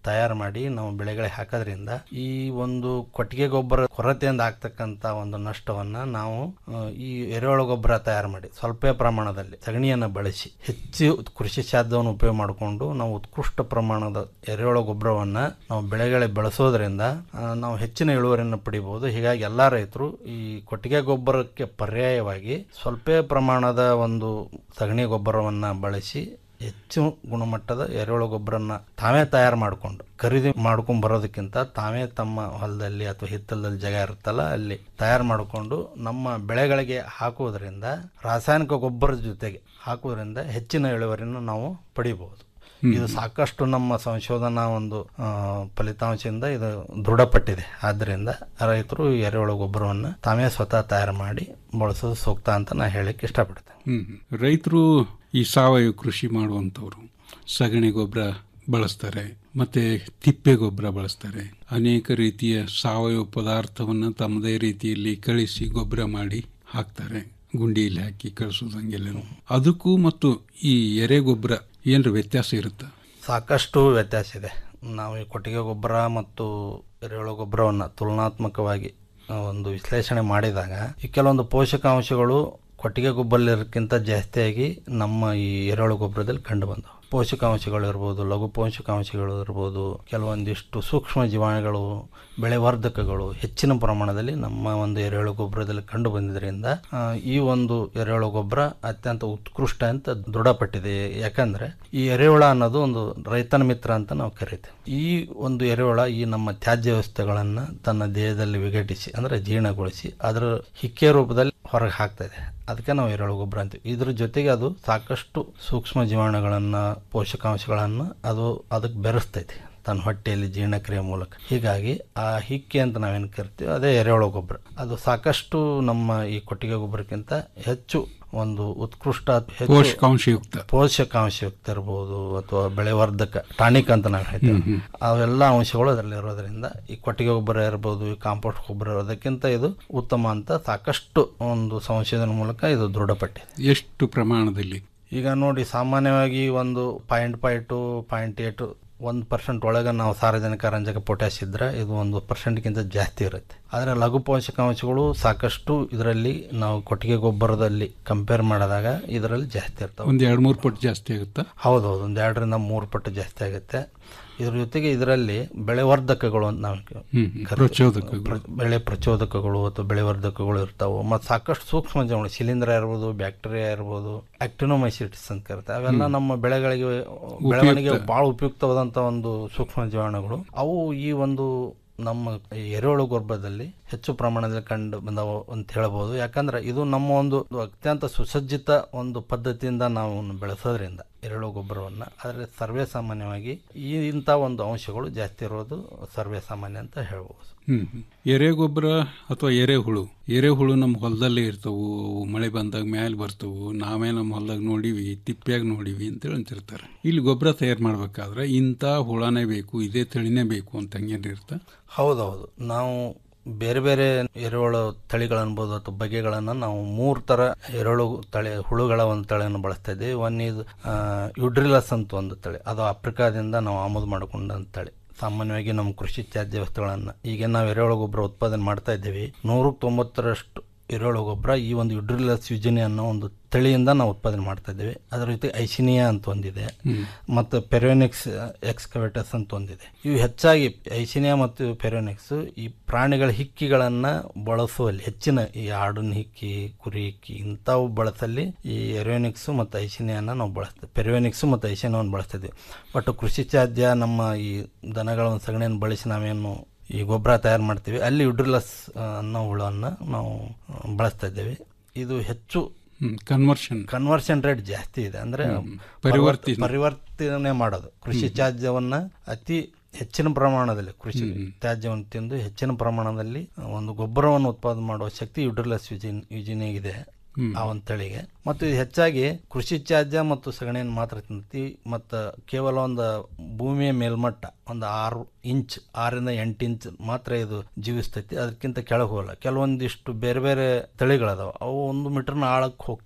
ತಯಾರು ಮಾಡಿ ನಾವು ಬೆಳೆಗಳಿಗೆ ಹಾಕೋದ್ರಿಂದ ಈ ಒಂದು ಕೊಟ್ಟಿಗೆ ಗೊಬ್ಬರ ಕೊರತೆಯಿಂದ ಆಗ್ತಕ್ಕಂಥ ಒಂದು ನಷ್ಟವನ್ನ ನಾವು ಆ, ಈ ಎರೆಹುಳ ಗೊಬ್ಬರ ತಯಾರು ಮಾಡಿ ಸ್ವಲ್ಪ ಪ್ರಮಾಣದಲ್ಲಿ ಸಗಣಿಯನ್ನು ಬಳಸಿ ಹೆಚ್ಚು ಕೃಷಿ ಸಾಧ್ಯವನ್ನು ಉಪಯೋಗ ಮಾಡಿಕೊಂಡು ನಾವು ಉತ್ಕೃಷ್ಟ ಪ್ರಮಾಣದ ಎರೆಹುಳ ಗೊಬ್ಬರವನ್ನ ನಾವು ಬೆಳೆಗಳಿಗೆ ಬಳಸೋದ್ರಿಂದ ಆ, ನಾವು ಹೆಚ್ಚಿನ ಇಳುವರಿಯನ್ನು ಪಡಿಬಹುದು ಹೀಗಾಗಿ ಎಲ್ಲ ರೈತರು ಈ ಕೊಟ್ಟಿಗೆ ಗೊಬ್ಬರಕ್ಕೆ ಪರ್ಯಾಯವಾಗಿ ಸ್ವಲ್ಪ ಪ್ರಮಾಣದ ಒಂದು ಸಗಣಿ ಗೊಬ್ಬರವನ್ನ ಬಳಸಿ ಹೆಚ್ಚು ಗುಣಮಟ್ಟದ ಎರೆಹುಳ ಗೊಬ್ಬರನ್ನ ತಾವೇ ತಯಾರು ಮಾಡಿಕೊಂಡು ಖರೀದಿ ಮಾಡ್ಕೊಂಡ್ ಬರೋದಕ್ಕಿಂತ ತಾವೇ ತಮ್ಮ ಹೊಲದಲ್ಲಿ ಅಥವಾ ಹಿತ್ತಲದಲ್ಲಿ ಜಾಗ ಇರುತ್ತಲ್ಲ ಅಲ್ಲಿ ತಯಾರು ಮಾಡಿಕೊಂಡು ನಮ್ಮ ಬೆಳೆಗಳಿಗೆ ಹಾಕುವುದರಿಂದ ರಾಸಾಯನಿಕ ಗೊಬ್ಬರದ ಜೊತೆಗೆ ಹಾಕುವುದರಿಂದ ಹೆಚ್ಚಿನ ಇಳುವರಿಯನ್ನು ನಾವು ಪಡಿಬಹುದು ಇದು ಸಾಕಷ್ಟು ನಮ್ಮ ಸಂಶೋಧನಾ ಒಂದು ಆ, ಫಲಿತಾಂಶದಿಂದ ಇದು ದೃಢಪಟ್ಟಿದೆ ಆದ್ದರಿಂದ ರೈತರು ಈ ಎರೆಹುಳ ಗೊಬ್ಬರವನ್ನು ತಾವೇ ಸ್ವತಃ ತಯಾರು ಮಾಡಿ ಬಳಸೋದು ಸೂಕ್ತ ಅಂತ ನಾ ಹೇಳಕ್ಕೆ ಇಷ್ಟಪಡ್ತೇನೆ ಹ್ಮ್ ರೈತರು ಈ ಸಾವಯವ ಕೃಷಿ ಮಾಡುವಂಥವ್ರು ಸಗಣಿ ಗೊಬ್ಬರ ಬಳಸ್ತಾರೆ ಮತ್ತೆ ತಿಪ್ಪೆ ಗೊಬ್ಬರ ಬಳಸ್ತಾರೆ ಅನೇಕ ರೀತಿಯ ಸಾವಯವ ಪದಾರ್ಥವನ್ನು ತಮ್ಮದೇ ರೀತಿಯಲ್ಲಿ ಕಳಿಸಿ ಗೊಬ್ಬರ ಮಾಡಿ ಹಾಕ್ತಾರೆ ಗುಂಡಿಯಲ್ಲಿ ಹಾಕಿ ಕಳಿಸೋದಂಗೆಲ್ಲನು ಅದಕ್ಕೂ ಮತ್ತು ಈ ಎರೆ ಗೊಬ್ಬರ ಏನ್ರ ವ್ಯತ್ಯಾಸ ಇರುತ್ತಾ ಸಾಕಷ್ಟು ವ್ಯತ್ಯಾಸ ಇದೆ ನಾವು ಈ ಕೊಟ್ಟಿಗೆ ಗೊಬ್ಬರ ಮತ್ತು ಎರೆಹುಳ ಗೊಬ್ಬರವನ್ನು ತುಲನಾತ್ಮಕವಾಗಿ ಆ, ಒಂದು ವಿಶ್ಲೇಷಣೆ ಮಾಡಿದಾಗ ಈ ಕೆಲವೊಂದು ಪೋಷಕಾಂಶಗಳು ಕೊಟ್ಟಿಗೆ ಗೊಬ್ಬರಕ್ಕಿಂತ ಜಾಸ್ತಿಯಾಗಿ ನಮ್ಮ ಈ ಎರೆಹುಳ ಗೊಬ್ಬರದಲ್ಲಿ ಕಂಡು ಬಂದವು ಪೋಷಕಾಂಶಗಳು ಇರ್ಬೋದು ಲಘು ಪೋಷಕಾಂಶಗಳು ಇರ್ಬೋದು ಕೆಲವೊಂದಿಷ್ಟು ಸೂಕ್ಷ್ಮ ಜೀವಾಣುಗಳು ಬೆಳೆ ವರ್ಧಕಗಳು ಹೆಚ್ಚಿನ ಪ್ರಮಾಣದಲ್ಲಿ ನಮ್ಮ ಒಂದು ಎರೆಹುಳು ಗೊಬ್ಬರದಲ್ಲಿ ಕಂಡು ಬಂದಿದ್ದರಿಂದ ಆ, ಈ ಒಂದು ಎರೆಹುಳು ಗೊಬ್ಬರ ಅತ್ಯಂತ ಉತ್ಕೃಷ್ಟ ಅಂತ ದೃಢಪಟ್ಟಿದೆ ಯಾಕಂದ್ರೆ ಈ ಎರೆಹುಳ ಅನ್ನೋದು ಒಂದು ರೈತನ ಮಿತ್ರ ಅಂತ ನಾವು ಕರಿತೇವೆ ಈ ಒಂದು ಎರೆಹುಳ ಈ ನಮ್ಮ ತ್ಯಾಜ್ಯ ವ್ಯವಸ್ಥೆಗಳನ್ನ ತನ್ನ ದೇಹದಲ್ಲಿ ವಿಘಟಿಸಿ ಅಂದ್ರೆ ಜೀರ್ಣಗೊಳಿಸಿ ಅದರ ಹಿಕ್ಕೆ ರೂಪದಲ್ಲಿ ಹೊರಗೆ ಹಾಕ್ತಾ ಇದೆ ಅದಕ್ಕೆ ನಾವು ಎರೆಹುಳು ಗೊಬ್ಬರ ಅಂತೀವಿ ಇದ್ರ ಜೊತೆಗೆ ಅದು ಸಾಕಷ್ಟು ಸೂಕ್ಷ್ಮ ಜೀವಾಣುಗಳನ್ನ ಪೋಷಕಾಂಶಗಳನ್ನು ಅದು ಅದಕ್ಕೆ ಬೆರೆಸ್ತೈತಿ ತನ್ನ ಹೊಟ್ಟೆಯಲ್ಲಿ ಜೀರ್ಣಕ್ರಿಯೆ ಮೂಲಕ ಹೀಗಾಗಿ ಆ ಹಿಕ್ಕೆ ಅಂತ ನಾವೇನು ಕರಿತೀವಿ ಅದೇ ಎರೆಹುಳು ಗೊಬ್ಬರ ಅದು ಸಾಕಷ್ಟು ನಮ್ಮ ಈ ಕೊಟ್ಟಿಗೆ ಗೊಬ್ಬರಕ್ಕಿಂತ ಹೆಚ್ಚು ಒಂದು ಉತ್ಕೃಷ್ಟ ಹೆಚ್ಚು ಪೋಷಕಾಂಶಯುಕ್ತ. ಪೋಷಕಾಂಶಯುಕ್ತ ಇರ್ಬೋದು ಅಥವಾ ಬೆಳೆವರ್ಧಕ ಟಾನಿಕ್ ಅಂತ ನಾವು ಹೇಳ್ತೇವೆ ಹ್ಮ್, ಹ್ಮ್. ಅವೆಲ್ಲ ಅಂಶಗಳು ಅದರಲ್ಲಿ ಇರೋದ್ರಿಂದ ಈ ಕೊಟ್ಟಿಗೆ ಗೊಬ್ಬರ ಇರ್ಬೋದು ಈ ಕಾಂಪೋಸ್ಟ್ ಗೊಬ್ಬರ ಇರೋದಕ್ಕಿಂತ ಇದು ಉತ್ತಮ ಅಂತ ಸಾಕಷ್ಟು ಒಂದು ಸಂಶೋಧನೆ ಮೂಲಕ ಇದು ದೃಢಪಟ್ಟಿದೆ ಎಷ್ಟು ಪ್ರಮಾಣದಲ್ಲಿ ಈಗ ನೋಡಿ ಸಾಮಾನ್ಯವಾಗಿ ಒಂದು point five to point eight ಒಂದು ಪರ್ಸೆಂಟ್ ಒಳಗೆ ನಾವು ಸಾರ್ವಜನಿಕ ರಂಜಕ ಪೊಟ್ಯಾಶ್ ಇದ್ರೆ ಇದು ಒಂದು ಪರ್ಸೆಂಟ್ಗಿಂತ ಜಾಸ್ತಿ ಇರುತ್ತೆ ಆದರೆ ಲಘು ಪೋಷಕಾಂಶಗಳು ಸಾಕಷ್ಟು ಇದರಲ್ಲಿ ನಾವು ಕೊಟ್ಟಿಗೆ ಗೊಬ್ಬರದಲ್ಲಿ ಕಂಪೇರ್ ಮಾಡಿದಾಗ ಇದರಲ್ಲಿ ಜಾಸ್ತಿ ಇರ್ತವೆ ಒಂದ್ ಎರಡ್ ಮೂರು ಪಟ್ಟು ಜಾಸ್ತಿ ಆಗುತ್ತಾ ಹೌದೌದು ಒಂದು ಎರಡರಿಂದ ಮೂರು ಪಟ್ಟು ಜಾಸ್ತಿ ಆಗುತ್ತೆ ಇದ್ರ ಜೊತೆಗೆ ಇದರಲ್ಲಿ ಬೆಳೆವರ್ಧಕಗಳು ಅಂತ ನಾವು ಹ್ಮ್, ಹ್ಮ್. ಕರಿತೀವಿ. ಪ್ರಚೋದಕಗಳು. ಪ್ರ- ಬೆಳೆ ಪ್ರಚೋದಕಗಳು ಅಥವಾ ಬೆಳೆವರ್ಧಕಗಳು ಇರ್ತಾವೆ ಮತ್ತು ಸಾಕಷ್ಟು ಸೂಕ್ಷ್ಮ ಜೀವಾಣು ಶಿಲೀಂಧ್ರ ಇರ್ಬೋದು ಬ್ಯಾಕ್ಟೀರಿಯಾ ಇರ್ಬೋದು ಆಕ್ಟಿನೋಮೈಸಿಟಿಸ್ ಅಂತ ಕರಿತಾರೆ ಅವೆಲ್ಲ ಹ್ಮ್. ನಮ್ಮ ಬೆಳೆಗಳಿಗೆ ಬೆಳವಣಿಗೆ ಉಪಯುಕ್ತ. ಭಾಳ ಉಪಯುಕ್ತವಾದಂಥ ಒಂದು ಸೂಕ್ಷ್ಮ ಜೀವಾಣುಗಳು ಅವು ಈ ಒಂದು ನಮ್ಮ ಈ ಎರೆಹುಳು ಗೊಬ್ಬರದಲ್ಲಿ ಹೆಚ್ಚು ಪ್ರಮಾಣದಲ್ಲಿ ಕಂಡು ಬಂದವು ಅಂತ ಹೇಳ್ಬೋದು ಯಾಕಂದ್ರೆ ಇದು ನಮ್ಮ ಒಂದು ಅತ್ಯಂತ ಸುಸಜ್ಜಿತ ಒಂದು ಪದ್ಧತಿಯಿಂದ ನಾವು ಬೆಳೆಸೋದ್ರಿಂದ ಎರೆಹುಳು ಗೊಬ್ಬರವನ್ನು ಆದರೆ ಸರ್ವೇ ಸಾಮಾನ್ಯವಾಗಿ ಈ ಇಂಥ ಒಂದು ಅಂಶಗಳು ಜಾಸ್ತಿ ಇರೋದು ಸರ್ವೇ ಸಾಮಾನ್ಯ ಅಂತ ಹೇಳ್ಬೋದು ಹ್ಮ್ ಹ್ಮ್. ಎರೆಗೊಬ್ಬರ ಅಥವಾ ಎರೆಹುಳು ಎರೆಹುಳು ನಮ್ಮ ಹೊಲದಲ್ಲೇ ಇರ್ತವು ಅವು ಮಳೆ ಬಂದಾಗ ಮ್ಯಾಲೆ ಬರ್ತವು ನಾವೇ ನಮ್ಮ ಹೊಲದಾಗ ನೋಡಿವಿ ತಿಪ್ಪ್ಯಾಗ ನೋಡಿವಿ ಅಂತೇಳಿ ಅಂತಿರ್ತಾರೆ ಇಲ್ಲಿ ಗೊಬ್ಬರ ತಯಾರು ಮಾಡ್ಬೇಕಾದ್ರೆ ಇಂಥ ಹುಳನೇ ಬೇಕು ಇದೇ ತಳಿನೇ ಬೇಕು ಅಂತ ಹಂಗೇನಿರ್ತ ಹೌದೌದು ನಾವು ಬೇರೆ ಬೇರೆ ಎರೆಹುಳು ತಳಿಗಳು ಅನ್ಬೋದು ಅಥವಾ ಬಗೆಗಳನ್ನು ನಾವು ಮೂರು ಥರ ಎರೆಹುಳು ತಳಿ ಹುಳುಗಳ ಒಂದು ತಳಿಯನ್ನು ಬಳಸ್ತಾ ಇದ್ದೀವಿ ಒನ್ ಇದು ಯುಡ್ರಿಲಸ್ ಅಂತ ಒಂದು ತಳಿ ಅದು ಆಫ್ರಿಕಾದಿಂದ ನಾವು ಆಮದು ಮಾಡಿಕೊಂಡಂತ ತಳಿ ಸಾಮಾನ್ಯವಾಗಿ ನಮ್ಮ ಕೃಷಿ ತ್ಯಾಜ್ಯ ವಸ್ತುಗಳನ್ನು ಈಗ ನಾವು ಎರೆಹುಳು ಗೊಬ್ಬರ ಉತ್ಪಾದನೆ ಮಾಡ್ತಾ ಇದ್ದೀವಿ ನೂರಕ್ಕೆ ತೊಂಬತ್ತರಷ್ಟು ಎರೆಹುಳು ಗೊಬ್ಬರ ಈ ಒಂದು ಯುಡ್ರಿಲಸ್ ಯುಜಿನಿ ಅನ್ನೋ ಒಂದು ತಳಿಯಿಂದ ನಾವು ಉತ್ಪಾದನೆ ಮಾಡ್ತಾ ಇದ್ದೀವಿ ಅದರ ಜೊತೆ ಐಸಿನಿಯಾ ಅಂತ ಒಂದಿದೆ ಹ್ಮ್. ಮತ್ತು ಪೆರೋನಿಕ್ಸ್ ಎಕ್ಸ್ಕವೇಟರ್ಸ್ ಅಂತ ಒಂದಿದೆ ಇವು ಹೆಚ್ಚಾಗಿ ಐಸಿನಿಯಾ ಮತ್ತು ಪೆರೋನಿಕ್ಸ್ ಈ ಪ್ರಾಣಿಗಳ ಹಿಕ್ಕಿಗಳನ್ನು ಬಳಸುವಲ್ಲಿ ಹೆಚ್ಚಿನ ಈ ಆಡಿನ ಹಿಕ್ಕಿ ಕುರಿ ಹಿಕ್ಕಿ ಇಂಥವು ಬಳಸಲ್ಲಿ ಈ ಎರೋನಿಕ್ಸ್ ಮತ್ತು ಐಸಿನಿಯಾನ ನಾವು ಬಳಸ್ತೇವೆ ಪೆರೋನಿಕ್ಸ್ ಮತ್ತು ಐಸಿನಿಯಾವನ್ನು ಬಳಸ್ತಾ ಇದ್ದೀವಿ ಬಟ್ ಕೃಷಿ ತ್ಯಾಜ್ಯ ನಮ್ಮ ಈ ದನಗಳ ಒಂದು ಸಗಣಿಯನ್ನು ಬಳಸಿ ನಾವೇನು ಈ ಗೊಬ್ಬರ ತಯಾರು ಮಾಡ್ತೀವಿ ಅಲ್ಲಿ ಯುಡ್ರಿಲಸ್ ಅನ್ನೋ ಹುಳವನ್ನು ನಾವು ಆ, ಬಳಸ್ತಾ ಇದ್ದೇವೆ ಇದು ಹೆಚ್ಚು ಕನ್ವರ್ಷನ್ ಕನ್ವರ್ಷನ್ ರೇಟ್ ಜಾಸ್ತಿ ಇದೆ ಅಂದ್ರೆ ಹ್ಮ್. ಪರಿವರ್ತಿ- ಪರಿವರ್ತನೆ ಮಾಡೋದು ಕೃಷಿ ಹ್ಮ್. ತ್ಯಾಜ್ಯವನ್ನ ಅತಿ ಹೆಚ್ಚಿನ ಪ್ರಮಾಣದಲ್ಲಿ ಕೃಷಿ ತ್ಯಾಜ್ಯವನ್ನು ತಿಂದು ಹೆಚ್ಚಿನ ಪ್ರಮಾಣದಲ್ಲಿ ಒಂದು ಗೊಬ್ಬರವನ್ನು ಉತ್ಪಾದನೆ ಮಾಡುವ ಶಕ್ತಿ ಯುಡ್ರಿಲಸ್ ಯುಜಿನ್ ಯುಜಿನಿಗಿದೆ ಹ್ಮ್. ಆ ಒಂದು ತಳಿಗೆ ಮತ್ತು ಇದು ಹೆಚ್ಚಾಗಿ ಕೃಷಿ ತ್ಯಾಜ್ಯ ಮತ್ತು ಸಗಣಿಯನ್ನು ಮಾತ್ರ ತಿಂತೈತಿ ಮತ್ತು ಕೇವಲ ಒಂದು ಭೂಮಿಯ ಮೇಲ್ಮಟ್ಟ ಒಂದು ಆರು ಇಂಚ್ ಆರರಿಂದ ಎಂಟು ಇಂಚ್ ಮಾತ್ರ ಇದು ಜೀವಿಸ್ತೈತಿ ಅದಕ್ಕಿಂತ ಕೆಳಗೆ ಹೋಗಲ್ಲ ಕೆಲವೊಂದಿಷ್ಟು ಬೇರೆ ಬೇರೆ ತಳಿಗಳದಾವ ಅವು ಒಂದು ಮೀಟರ್ನ ಆಳಕ್ಕೆ ಹೋಗ್ತಾವೆ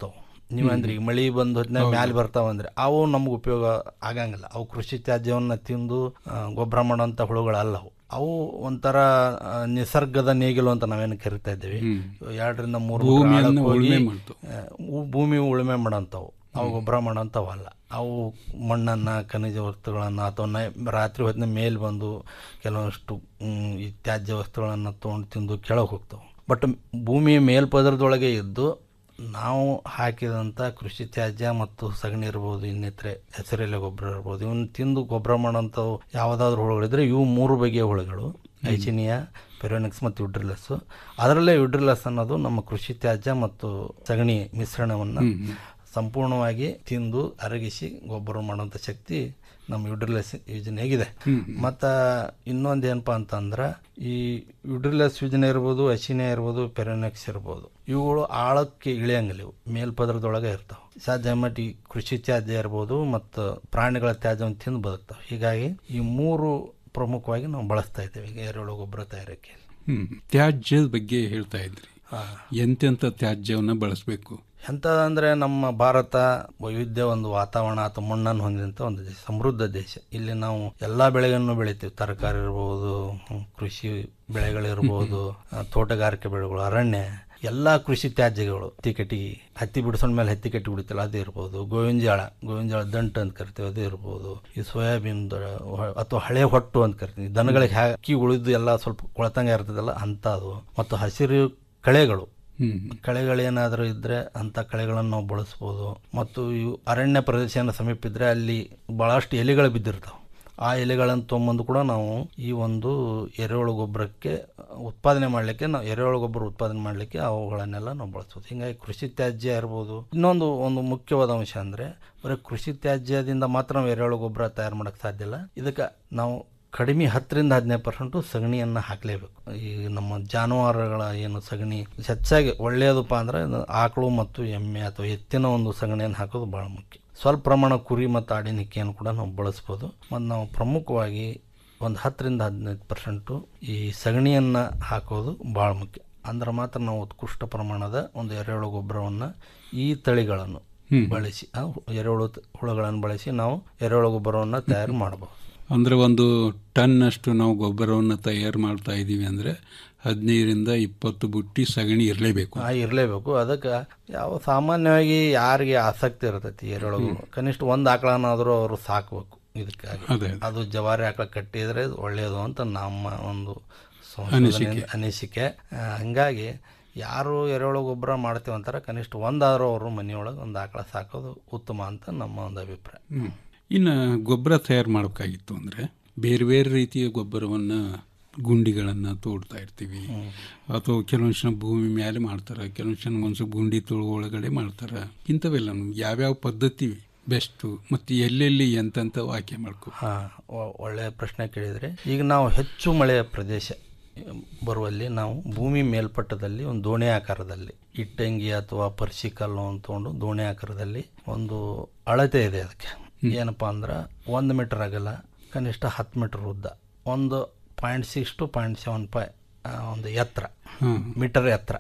ನೀವು ಅಂದ್ರೆ ಈಗ ಮಳಿ ಬಂದ ಹೊತ್ತಿನಾಗ ಹೌದು. ಮ್ಯಾಲೆ ಬರ್ತಾವ ಅಂದ್ರೆ ಅವು ನಮ್ಗೆ ಉಪಯೋಗ ಆಗಂಗಿಲ್ಲ ಅವು ಕೃಷಿ ತ್ಯಾಜ್ಯವನ್ನ ತಿಂದು ಆ, ಗೊಬ್ಬರ ಮಾಡೋಂಥ ಹುಳುಗಳಲ್ಲ ಅವು ಅವು ಒಂಥರ ಆ, ನಿಸರ್ಗದ ನೇಗಿಲು ಅಂತ ನಾವೇನು ಕರಿತಾ ಇದ್ದೀವಿ ಎರಡರಿಂದ ಮೂರು ಮೂರು ಭೂಮಿಯನ್ನ ಆಳಕ್ಕೆ ಹೋಗಿ, ಉಳುಮೆ ಮಾಡ್ತಾವು. ಆ, ಉ- ಭೂಮಿ ಉಳುಮೆ ಮಾಡೋಂಥವು ಅವು ಗೊಬ್ಬರ ಮಾಡೋಂಥವಲ್ಲ ಅವು ಮಣ್ಣನ್ನು ಖನಿಜ ವಸ್ತುಗಳನ್ನು ಅಥವಾ ನೈ ರಾತ್ರಿ ಹೊತ್ತಿನ ಮೇಲೆ ಬಂದು ಕೆಲವಷ್ಟು ಮ್, ಈ ತ್ಯಾಜ್ಯ ವಸ್ತುಗಳನ್ನು ತೊಗೊಂಡು ತಿಂದು ಕೆಳಗೆ ಹೋಗ್ತಾವೆ ಬಟ್ ಭೂಮಿಯ ಮೇಲ್ಪದರದೊಳಗೆ ಇದ್ದು ನಾವು ಹಾಕಿದಂಥ ಕೃಷಿ ತ್ಯಾಜ್ಯ ಮತ್ತು ಸಗಣಿ ಇರ್ಬೋದು ಇನ್ನಿತರೆ ಹೆಸರೆಲೆ ಗೊಬ್ಬರ ಇರ್ಬೋದು ಇವನ್ನ ತಿಂದು ಗೊಬ್ಬರ ಮಾಡೋಂಥವು ಯಾವುದಾದ್ರೂ ಹುಳುಗಳಿದ್ರೆ ಇವು ಮೂರು ಬಗೆಯ ಹುಳುಗಳು ಐಚಿನಿಯಾ ಪೆರೋನಿಕ್ಸ್ ಮತ್ತು ಯುಡ್ರಿಲಸ್ ಅದರಲ್ಲೇ ಯುಡ್ರಿಲಸ್ ಅನ್ನೋದು ನಮ್ಮ ಕೃಷಿ ತ್ಯಾಜ್ಯ ಮತ್ತು ಸಗಣಿ ಮಿಶ್ರಣವನ್ನು ಸಂಪೂರ್ಣವಾಗಿ ತಿಂದು ಅರಗಿಸಿ ಗೊಬ್ಬರ ಮಾಡುವಂಥ ಶಕ್ತಿ ನಮ್ಮ ಯುಡ್ರಿಲಸ್ ಯೋಜನೆಯಾಗಿದೆ ಮತ್ತು ಇನ್ನೊಂದು ಏನಪ್ಪ ಅಂತಂದ್ರೆ ಈ ಯುಡ್ರಿಲಸ್ ಯೋಜನೆ ಇರ್ಬೋದು ಅಶಿನೆ ಇರ್ಬೋದು ಪೆರೋನೆಕ್ಸ್ ಇರ್ಬೋದು ಇವುಗಳು ಆಳಕ್ಕೆ ಇಳಿಯಂಗಿಲ್ಲ ಇವು ಮೇಲ್ಪದರದೊಳಗೆ ಇರ್ತಾವೆ ಸಾಧ್ಯ ಮಟ್ಟ ಈ ಕೃಷಿ ತ್ಯಾಜ್ಯ ಇರ್ಬೋದು ಮತ್ತು ಪ್ರಾಣಿಗಳ ತ್ಯಾಜ್ಯವನ್ನು ತಿಂದು ಬದುಕ್ತಾವೆ ಹೀಗಾಗಿ ಈ ಮೂರು ಪ್ರಮುಖವಾಗಿ ನಾವು ಬಳಸ್ತಾ ಇದ್ದೇವೆ ಈಗ ಎರೆಹುಳು ಗೊಬ್ಬರ ತಯಾರಿಕೆ ಹ್ಮ್ ತ್ಯಾಜ್ಯದ ಬಗ್ಗೆ ಹೇಳ್ತಾ ಇದ್ರಿ ಎಂತೆಂಥ ತ್ಯಾಜ್ಯವನ್ನ ಬಳಸಬೇಕು ಎಂತ ಅಂದರೆ ನಮ್ಮ ಭಾರತ ವೈವಿಧ್ಯ ಒಂದು ವಾತಾವರಣ ಅಥವಾ ಮಣ್ಣನ್ನು ಹೊಂದಿದಂಥ ಒಂದು ದೇಶ ಸಮೃದ್ಧ ದೇಶ ಇಲ್ಲಿ ನಾವು ಎಲ್ಲ ಬೆಳೆಗಳನ್ನು ಬೆಳಿತೀವಿ ತರಕಾರಿ ಇರ್ಬೋದು ಹ್ಮ್, ಕೃಷಿ ಬೆಳೆಗಳಿರ್ಬೋದು ಆ, ತೋಟಗಾರಿಕೆ ಬೆಳೆಗಳು ಅರಣ್ಯ ಎಲ್ಲ ಕೃಷಿ ತ್ಯಾಜ್ಯಗಳು ಹತ್ತಿ ಕಟ್ಟಿಗೆ ಹತ್ತಿ ಬಿಡಿಸೋಣ ಮೇಲೆ ಹತ್ತಿ ಕಟ್ಟಿ ಬಿಡ್ತಿಲ್ಲ ಅದು ಇರ್ಬೋದು ಗೋವಿನ ಜೋಳ ಗೋವಿನ ಜೋಳ ದಂಟು ಅಂತ ಕರಿತೀವಿ ಅದು ಇರ್ಬೋದು ಈ ಸೋಯಾಬೀನ್ ಅಥವಾ ಹಳೆ ಹೊಟ್ಟು ಅಂತ ಕರಿತೀವಿ ದನಗಳಿಗೆ ಹಾಕಿ ಉಳಿದು ಎಲ್ಲ ಸ್ವಲ್ಪ ಕೊಳತಂಗ ಇರ್ತದಲ್ಲ ಅಂಥದ್ದು ಮತ್ತು ಹಸಿರು ಕಳೆಗಳು ಕಳೆಗಳೇನಾದರೂ ಇದ್ದರೆ ಅಂಥ ಕಳೆಗಳನ್ನು ನಾವು ಬಳಸ್ಬೋದು ಮತ್ತು ಇವು ಅರಣ್ಯ ಪ್ರದೇಶ ಸಮೀಪ ಇದ್ದರೆ ಅಲ್ಲಿ ಭಾಳಷ್ಟು ಎಲೆಗಳು ಬಿದ್ದಿರ್ತಾವೆ ಆ ಎಲೆಗಳನ್ನು ತೊಗೊಂಬಂದು ಕೂಡ ನಾವು ಈ ಒಂದು ಎರೆಹುಳು ಗೊಬ್ಬರಕ್ಕೆ ಉತ್ಪಾದನೆ ಮಾಡಲಿಕ್ಕೆ ನಾವು ಎರೆಹುಳು ಗೊಬ್ಬರ ಉತ್ಪಾದನೆ ಮಾಡಲಿಕ್ಕೆ ಅವುಗಳನ್ನೆಲ್ಲ ನಾವು ಬಳಸ್ಬೋದು ಹೀಗಾಗಿ ಕೃಷಿ ತ್ಯಾಜ್ಯ ಇರ್ಬೋದು ಇನ್ನೊಂದು ಒಂದು ಮುಖ್ಯವಾದ ಅಂಶ ಅಂದರೆ ಬರೀ ಕೃಷಿ ತ್ಯಾಜ್ಯದಿಂದ ಮಾತ್ರ ನಾವು ಎರೆಹುಳು ಗೊಬ್ಬರ ತಯಾರು ಮಾಡೋಕ್ಕೆ ಸಾಧ್ಯ ಇಲ್ಲ ಇದಕ್ಕೆ ನಾವು ಕಡಿಮೆ ಹತ್ತರಿಂದ ಹದಿನೈದು ಪರ್ಸೆಂಟು ಸಗಣಿಯನ್ನು ಹಾಕಲೇಬೇಕು ಈ ನಮ್ಮ ಜಾನುವಾರುಗಳ ಏನು ಸಗಣಿ ಹೆಚ್ಚಾಗಿ ಒಳ್ಳೆಯದಪ್ಪ ಅಂದರೆ ಇದು ಆಕಳು ಮತ್ತು ಎಮ್ಮೆ ಅಥವಾ ಎತ್ತಿನ ಒಂದು ಸಗಣಿಯನ್ನು ಹಾಕೋದು ಭಾಳ ಮುಖ್ಯ ಸ್ವಲ್ಪ ಪ್ರಮಾಣ ಕುರಿ ಮತ್ತು ಆಡಿನ ಹಿಕ್ಕೆಯನ್ನು ಕೂಡ ನಾವು ಬಳಸ್ಬೋದು ಮತ್ತು ನಾವು ಪ್ರಮುಖವಾಗಿ ಒಂದು ಹತ್ತರಿಂದ ಹದಿನೈದು ಪರ್ಸೆಂಟು ಈ ಸಗಣಿಯನ್ನು ಹಾಕೋದು ಭಾಳ ಮುಖ್ಯ ಅಂದ್ರೆ ಮಾತ್ರ ನಾವು ಉತ್ಕೃಷ್ಟ ಪ್ರಮಾಣದ ಒಂದು ಎರೆಹುಳು ಗೊಬ್ಬರವನ್ನು ಈ ತಳಿಗಳನ್ನು ಬಳಸಿ ಆ ಎರೆಹುಳು ತ- ಹುಳುಗಳನ್ನು ಬಳಸಿ ನಾವು ಎರೆಹುಳು ಗೊಬ್ಬರವನ್ನು ತಯಾರು ಮಾಡಬಹುದು ಅಂದ್ರೆ ಒಂದು ಟನ್ ಅಷ್ಟು ನಾವು ಗೊಬ್ಬರವನ್ನು ತಯಾರು ಮಾಡ್ತಾ ಇದ್ದೀವಿ ಅಂದ್ರೆ ಹದಿನೈದರಿಂದ ಇಪ್ಪತ್ತು ಬುಟ್ಟಿ ಸಗಣಿ ಇರಲೇಬೇಕು ಆ ಇರಲೇಬೇಕು ಅದಕ್ಕೆ ಯಾವ ಸಾಮಾನ್ಯವಾಗಿ ಯಾರಿಗೆ ಆಸಕ್ತಿ ಇರ್ತೈತಿ ಎರೆಹುಳು ಕನಿಷ್ಠ ಒಂದು ಆಕಳನಾದರೂ ಅವರು ಸಾಕಬೇಕು ಇದಕ್ಕಾಗಿ ಅದೇ. ಅದು ಜವಾರಿ ಆಕಳ ಕಟ್ಟಿದ್ರೆ ಒಳ್ಳೆಯದು ಅಂತ ನಮ್ಮ ಒಂದು ಸಂಶೋಧನೆ- ಅನಿಸಿಕೆ. ಅನಿಸಿಕೆ ಆ, ಹಂಗಾಗಿ ಯಾರು ಎರೆಹುಳು ಗೊಬ್ಬರ ಮಾಡ್ತೀವಿ ಅಂತಾರೆ ಕನಿಷ್ಠ ಒಂದಾದರೂ ಅವರು ಮನೆಯೊಳಗೆ ಒಂದು ಆಕಳ ಸಾಕೋದು ಉತ್ತಮ ಅಂತ ನಮ್ಮ ಒಂದು ಅಭಿಪ್ರಾಯ ಹ್ಮ್. ಇನ್ನು ಗೊಬ್ಬರ ತಯಾರು ಮಾಡಬೇಕಾಗಿತ್ತು ಅಂದರೆ ಬೇರೆ ಬೇರೆ ರೀತಿಯ ಗೊಬ್ಬರವನ್ನು ಗುಂಡಿಗಳನ್ನು ತೋಡ್ತಾ ಇರ್ತೀವಿ ಅಥವಾ ಕೆಲವೊಂದು ಜನ ಭೂಮಿ ಮೇಲೆ ಮಾಡ್ತಾರೆ ಕೆಲವೊಂದು ಜನ ಒಂದು ಸ್ವಲ್ಪ ಗುಂಡಿ ತೊಳು ಒಳಗಡೆ ಮಾಡ್ತಾರೆ ಇಂಥವೆಲ್ಲ ಯಾವ್ಯಾವ ಪದ್ಧತಿ ಬೆಸ್ಟು ಮತ್ತು ಎಲ್ಲೆಲ್ಲಿ ಎಂತೆಂಥ ಆಯ್ಕೆ ಮಾಡ್ಕೋ ಹಾಂ ಒಳ್ಳೆಯ ಪ್ರಶ್ನೆ ಕೇಳಿದರೆ ಈಗ ನಾವು ಹೆಚ್ಚು ಮಳೆಯ ಪ್ರದೇಶ ಬರುವಲ್ಲಿ ನಾವು ಭೂಮಿ ಮೇಲ್ಪಟ್ಟದಲ್ಲಿ ಒಂದು ದೋಣಿ ಆಕಾರದಲ್ಲಿ ಇಟ್ಟಂಗಿ ಅಥವಾ ಪರ್ಸಿಕಲ್ಲು ಅಂತ ತೊಗೊಂಡು ದೋಣಿ ಆಕಾರದಲ್ಲಿ ಒಂದು ಅಳತೆ ಇದೆ ಅದಕ್ಕೆ ಏನಪ್ಪ ಅಂದ್ರೆ ಒಂದು ಮೀಟರ್ ಅಗಲ ಕನಿಷ್ಠ ಹತ್ತು ಮೀಟರ್ ಉದ್ದ ಒಂದು point six to point seven five ಒಂದು ಎತ್ತರ ಮೀಟರ್ ಎತ್ತರ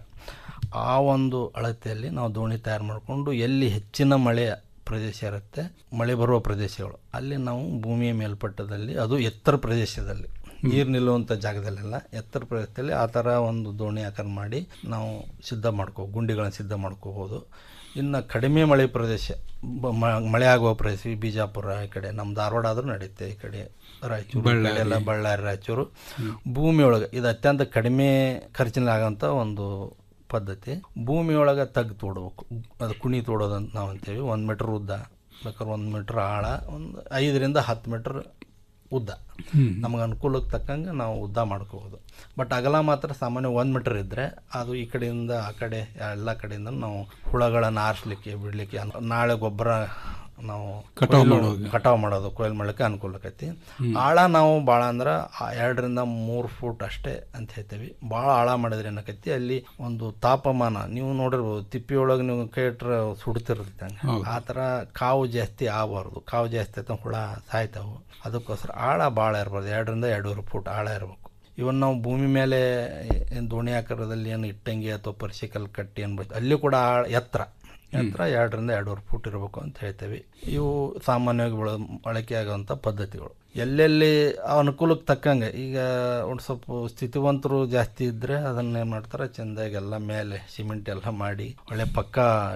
ಆ ಒಂದು ಅಳತೆಯಲ್ಲಿ ನಾವು ದೋಣಿ ತಯಾರು ಮಾಡಿಕೊಂಡು ಎಲ್ಲಿ ಹೆಚ್ಚಿನ ಮಳೆಯ ಪ್ರದೇಶ ಇರುತ್ತೆ ಮಳೆ ಬರುವ ಪ್ರದೇಶಗಳು ಅಲ್ಲಿ ನಾವು ಭೂಮಿಯ ಮೇಲ್ಪಟ್ಟದಲ್ಲಿ ಅದು ಎತ್ತರ ಪ್ರದೇಶದಲ್ಲಿ ನೀರು ನಿಲ್ಲುವಂಥ ಜಾಗದಲ್ಲೆಲ್ಲ ಎತ್ತರ ಪ್ರದೇಶದಲ್ಲಿ ಆ ಥರ ಒಂದು ದೋಣಿ ಆಕಾರ ಮಾಡಿ ನಾವು ಸಿದ್ಧ ಮಾಡ್ಕೋ ಗುಂಡಿಗಳನ್ನು ಸಿದ್ಧ ಮಾಡ್ಕೋಬೋದು ಇನ್ನು ಕಡಿಮೆ ಮಳೆ ಪ್ರದೇಶ ಬ- ಮ- ಮಳೆ ಆಗುವ ಪ್ರದೇಶ ಈ ಬಿಜಾಪುರ ಈ ಕಡೆ ನಮ್ಮ ಧಾರವಾಡ ಆದರೂ ನಡೆಯುತ್ತೆ ಈ ಕಡೆ ರಾಯಚೂರು ಈ ಕಡೆ ಎಲ್ಲ ಬಳ್ಳಾರಿ ರಾಯಚೂರು ಭೂಮಿಯೊಳಗೆ ಇದು ಅತ್ಯಂತ ಕಡಿಮೆ ಖರ್ಚಿನಲ್ಲಿ ಆಗೋಂಥ ಒಂದು ಪದ್ಧತಿ ಭೂಮಿಯೊಳಗೆ ತಗ್ಗು ತೋಡ್ಬೇಕು ಅದು ಕುಣಿ ತೋಡೋದಂತ ನಾವು ಅಂತೀವಿ ಒಂದು ಮೀಟ್ರ್ ಉದ್ದ ಬೇಕಾದ್ರೆ ಒಂದು ಮೀಟ್ರ್ ಆಳ ಒಂದು ಐದರಿಂದ ಹತ್ತು ಮೀಟ್ರ್ ಉದ್ದ ನಮಗೆ ಅನುಕೂಲಕ್ಕೆ ತಕ್ಕಂಗೆ ನಾವು ಉದ್ದ ಮಾಡ್ಕೋಬೋದು ಬಟ್ ಅಗಲ ಮಾತ್ರ ಸಾಮಾನ್ಯ ಒಂದು ಮೀಟರ್ ಇದ್ದರೆ ಅದು ಈ ಕಡೆಯಿಂದ ಆ ಕಡೆ ಎಲ್ಲ ಕಡೆಯಿಂದ ನಾವು ಹುಳಗಳನ್ನು ಆರಿಸ್ಲಿಕ್ಕೆ ಬಿಡಲಿಕ್ಕೆ ನಾಳೆ ಗೊಬ್ಬರ ನಾವು ಕಟಾವ್ ಕೊಯ್ಲು- ಮಾಡುವಾಗ. ಕಟಾವ್ ಮಾಡೋದು ಕೊಯ್ಲು ಮಾಡ್ಲಿಕ್ಕೆ ಅನುಕೂಲ ಆಕೈತಿ ಆಳ ನಾವು ಭಾಳ ಅಂದ್ರೆ ಆ ಎರಡರಿಂದ ಮೂರು ಫೂಟ್ ಅಷ್ಟೇ ಅಂತ ಹೇಳ್ತೀವಿ ಭಾಳ ಆಳ ಮಾಡಿದ್ರೆ ಏನಾಕೈತಿ ಅಲ್ಲಿ ಒಂದು ತಾಪಮಾನ ನೀವು ನೋಡಿರ್ಬೋದು ತಿಪ್ಪಿಯೊಳಗೆ ನೀವು ಕೈ ಇಟ್ರೆ ಸುಡ್ತಿರ್ತೈತೆ ಹಂಗೆ ಆ ಥರ ಕಾವು ಜಾಸ್ತಿ ಆಗಬಾರ್ದು ಕಾವು ಜಾಸ್ತಿ ಆಯ್ತು ಹುಳ ಸಾಯ್ತಾವು ಅದಕ್ಕೋಸ್ಕರ ಆಳ ಭಾಳ ಇರ್ಬಾರ್ದು ಎರಡರಿಂದ ಎರಡೂವರೆ ಫೂಟ್ ಆಳ ಇರಬೇಕು ಇವನ್ ನಾವು ಭೂಮಿ ಮೇಲೆ ಏನು ದೋಣಿ ಆಕಾರದಲ್ಲಿ ಏನು ಇಟ್ಟಂಗಿ ಅಥವಾ ಪರ್ಸಿಕಲ್ ಕಟ್ಟಿ ಅನ್ಬೋದು ಅಲ್ಲಿ ಕೂಡ ಆಳ ಎತ್ತರ ಎತ್ತರ ಎರಡರಿಂದ ಎರಡೂವರೆ ಫೂಟ್ ಇರಬೇಕು ಅಂತ ಹೇಳ್ತೇವೆ ಇವು ಸಾಮಾನ್ಯವಾಗಿ ಬೆಳೆ ಬಳಕೆ ಆಗುವಂಥ ಪದ್ಧತಿಗಳು ಎಲ್ಲೆಲ್ಲಿ ಆ ಅನುಕೂಲಕ್ಕೆ ತಕ್ಕಂಗೆ ಈಗ ಒಂದು ಸ್ವಲ್ಪ ಸ್ಥಿತಿವಂತರು ಜಾಸ್ತಿ ಇದ್ದರೆ ಅದನ್ನ ಏನು ಮಾಡ್ತಾರೆ ಚೆಂದಾಗೆಲ್ಲ ಮೇಲೆ ಸಿಮೆಂಟ್ ಎಲ್ಲ ಮಾಡಿ ಒಳ್ಳೆ ಪಕ್ಕ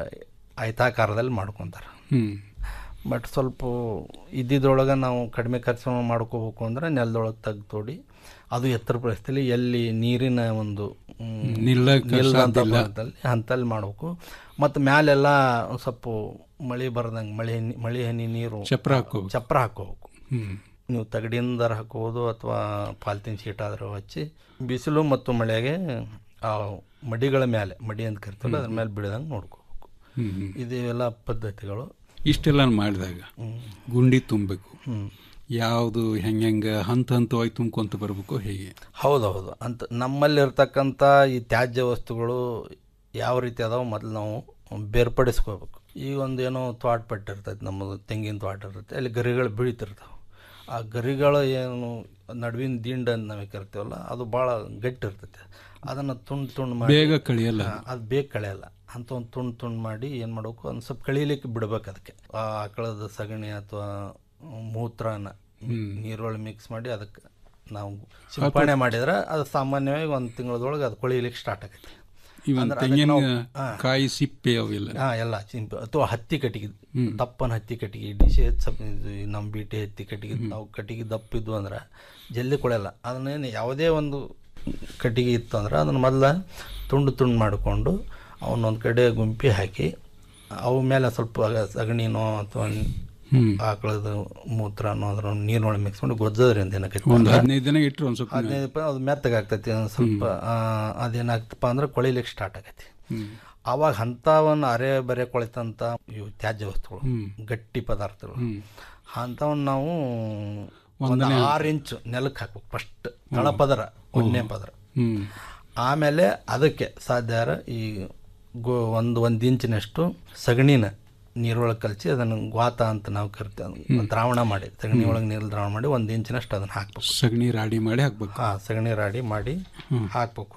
ಆಯತಾಕಾರದಲ್ಲಿ ಮಾಡ್ಕೊತಾರೆ ಹ್ಮ್ ಬಟ್ ಸ್ವಲ್ಪ ಇದ್ದಿದ್ರೊಳಗೆ ನಾವು ಕಡಿಮೆ ಖರ್ಚು ಮಾಡ್ಕೋಬೇಕು ಅಂದರೆ ನೆಲದೊಳಗೆ ತೆಗ್ದು ತೋಡಿ ಅದು ಎತ್ತರ ಪರಿಸ್ಥಿತಿಯಲ್ಲಿ ಎಲ್ಲಿ ನೀರಿನ ಒಂದು ಮ್, ನಿಲ್ಲಕ್ಕೆ ನಿಲ್ಲದಂಥ ಸಾಧ್ಯ ಇಲ್ಲ. ಭಾಗದಲ್ಲಿ ಹಂತಲ್ಲಿ ಮಾಡಬೇಕು ಮತ್ತು ಮ್ಯಾಲೆಲ್ಲ ಒಂದ್ ಸ್ವಲ್ಪ ಮಳೆ ಬರ್ದಂಗೆ ಮಳೆ ಹನಿ ಮಳೆ ಹನಿ ನೀರು ಚಪ್ರ ಹಾಕ್ಕೋಬೇಕು. ಚಪ್ರ ಹಾಕೋಬೇಕು ಹ್ಮ್ ನೀವು ತಗಡಿಂದರ ಹಾಕೋಬೋದು ಅಥವಾ ಪಾಲ್ತಿನ ಶೀಟ್ ಆದರೂ ಹಚ್ಚಿ ಬಿಸಿಲು ಮತ್ತು ಮಳೆಗೆ ಆ ಮಡಿಗಳ ಮೇಲೆ ಮಡಿ ಅಂತ ಕರಿತೀವಲ್ಲ ಅದ್ರ ಮೇಲೆ ಬಿಡದಂಗೆ ನೋಡ್ಕೋಬೇಕು ಹ್ಮ್ ಹ್ಮ್. ಇದೆಲ್ಲ ಪದ್ಧತಿಗಳು ಇಷ್ಟೆಲ್ಲ ಮಾಡಿದಾಗ ಗುಂಡಿ ತುಂಬಬೇಕು ಯಾವುದು ಹೆಂಗ ಹಂತ ಹಂತವಾಗಿ ತುಂಬ್ಕೊಂತ ಬರಬೇಕು ಹೇಗೆ ಹೌದೌದು ಅಂತ ನಮ್ಮಲ್ಲಿರ್ತಕ್ಕಂಥ ಈ ತ್ಯಾಜ್ಯ ವಸ್ತುಗಳು ಯಾವ ರೀತಿ ಅದಾವ ಮೊದಲು ನಾವು ಬೇರ್ಪಡಿಸ್ಕೋಬೇಕು ಈಗ ಒಂದು ಏನೋ ತ್ವಾಟ ಪಟ್ಟಿರ್ತೈತೆ ನಮ್ಮದು ತೆಂಗಿನ ತ್ವಾಟ ಇರ್ತೈತೆ ಅಲ್ಲಿ ಗರಿಗಳು ಬೀಳ್ತಿರ್ತಾವೆ ಆ ಗರಿಗಳು ಏನು ನಡುವಿನ ದಿಂಡ ಅಂತ ನಾವು ಕರಿತೀವಲ್ಲ ಅದು ಭಾಳ ಗಟ್ಟಿ ಇರ್ತೈತೆ ಅದನ್ನು ತುಂಡು ತುಂಡು ಮಾಡಿ ಬೇಗ ಕಳಿಯಲ್ಲ ಹಾ, ಅದು ಬೇಗ ಕಳೆಯಲ್ಲ ಅಂತ ಒಂದು ತುಂಡು ತುಂಡು ಮಾಡಿ ಏನು ಮಾಡಬೇಕು ಒಂದು ಸ್ವಲ್ಪ ಕಳೀಲಿಕ್ಕೆ ಬಿಡ್ಬೇಕು ಅದಕ್ಕೆ ಆ ಆಕಳದ ಸಗಣಿ ಅಥವಾ ಮೂತ್ರನ ನೀರೊಳಗೆ ಮಿಕ್ಸ್ ಮಾಡಿ ಅದಕ್ಕೆ ನಾವು ಸಿಂಪಡಣೆ ಮಾಡಿದ್ರೆ ಅದು ಸಾಮಾನ್ಯವಾಗಿ ಒಂದು ತಿಂಗಳದೊಳಗೆ ಅದು ಕೊಳಿಲಿಕ್ಕೆ ಸ್ಟಾರ್ಟ್ ಆಗೈತೆ ಇವನ್ ಅಂದ್ರೆ ಅದಕ್ಕೆ ತೆಂಗಿನ ನಾವು- ಹಾ. ಕಾಯಿ ಸಿಪ್ಪೆ ಅವೆಲ್ಲ ಹಾ ಎಲ್ಲ ಸಿಂಪ ಅಥವಾ ಹತ್ತಿ ಕಟ್ಟಿಗೆ ದಪ್ಪನ ಹತ್ತಿ ಕಟ್ಟಿಗೆ ಡಿಶೆ ನಮ್ಮ ಬೀಟೆ ಹತ್ತಿ ಕಟ್ಟಿಗೆ ನಾವು ಕಟ್ಟಿಗೆ ದಪ್ಪ ಇದ್ವು ಅಂದ್ರೆ ಜಲ್ದಿ ಕೊಳೆಯಲ್ಲ ಅದನ್ನೇನು ಯಾವುದೇ ಒಂದು ಕಟ್ಟಿಗೆ ಇತ್ತು ಅಂದ್ರೆ ಅದನ್ನು ಮೊದಲ ತುಂಡು ತುಂಡು ಮಾಡಿಕೊಂಡು ಅವನ್ನೊಂದು ಕಡೆ ಗುಂಪಿ ಹಾಕಿ ಅವು ಮೇಲೆ ಸ್ವಲ್ಪ ಸಗಣಿನೋ ಅಥವಾ ಹ್ಮ್. ಆಕಳದ ಮೂತ್ರನೋ ಅದ್ರ ನೀರಿನೊಳಗೆ ಮಿಕ್ಸ್ ಮಾಡಿ ಗೊಜ್ಜೋದ್ರಿಂದ ಏನಾಗೈತೆ ಒಂದು ಅಂದ್ರೆ ಹದಿನೈದು ದಿನ ಇಟ್ಟರು ಒಂದು ಸ್ವಲ್ಪ ಹದಿನೈದು ರೂಪಾಯಿ ಅದು ಮೆತ್ತಗಾಗ್ತೈತಿ ಒಂದು ಸ್ವಲ್ಪ ಆ, ಅದೇನಾಗ್ತಪ್ಪ ಅಂದ್ರೆ ಕೊಳಿಲಿಕ್ಕೆ ಸ್ಟಾರ್ಟ್ ಆಗೈತಿ ಹ್ಮ್. ಆವಾಗ ಅಂಥವನ್ನು ಅರೆ ಬರೆ ಕೊಳಿತಂಥ ಇವು ತ್ಯಾಜ್ಯ ವಸ್ತುಗಳು ಹ್ಮ್. ಗಟ್ಟಿ ಪದಾರ್ಥಗಳು ಹ್ಮ್. ಅಂಥವನ್ನ ನಾವು ಒಂದು ಒಂದನೇ ಆರು ಇಂಚು ನೆಲಕ್ಕೆ ಹಾಕ್ಬೇಕು ಫಸ್ಟ್ ತಳಪದರ ಒಂದನೇ ಪದರ ಹ್ಮ್ ಆಮೇಲೆ ಅದಕ್ಕೆ ಸಾಧ್ಯ ಈ ಗೋ ಒಂದು ಒಂದು ಇಂಚಿನಷ್ಟು ಸಗಣಿನ ನೀರೊಳಗೆ ಕಲಸಿ ಅದನ್ನು ಗ್ವಾತ ಅಂತ ನಾವು ಕರಿತೇವೆ ದ್ರಾವಣ ಮಾಡಿ ಸಗಣಿ ಒಳಗೆ ನೀರು ದ್ರಾವಣ ಮಾಡಿ ಒಂದು ಇಂಚಿನಷ್ಟು ಅದನ್ನು ಹಾಕ್ಬೇಕು ಸಗಣಿ ರಾಡಿ ಮಾಡಿ ಹಾಕ್ಬೇಕು ಹಾಂ ಸಗಣಿ ರಾಡಿ ಮಾಡಿ ಹಾಕ್ಬೇಕು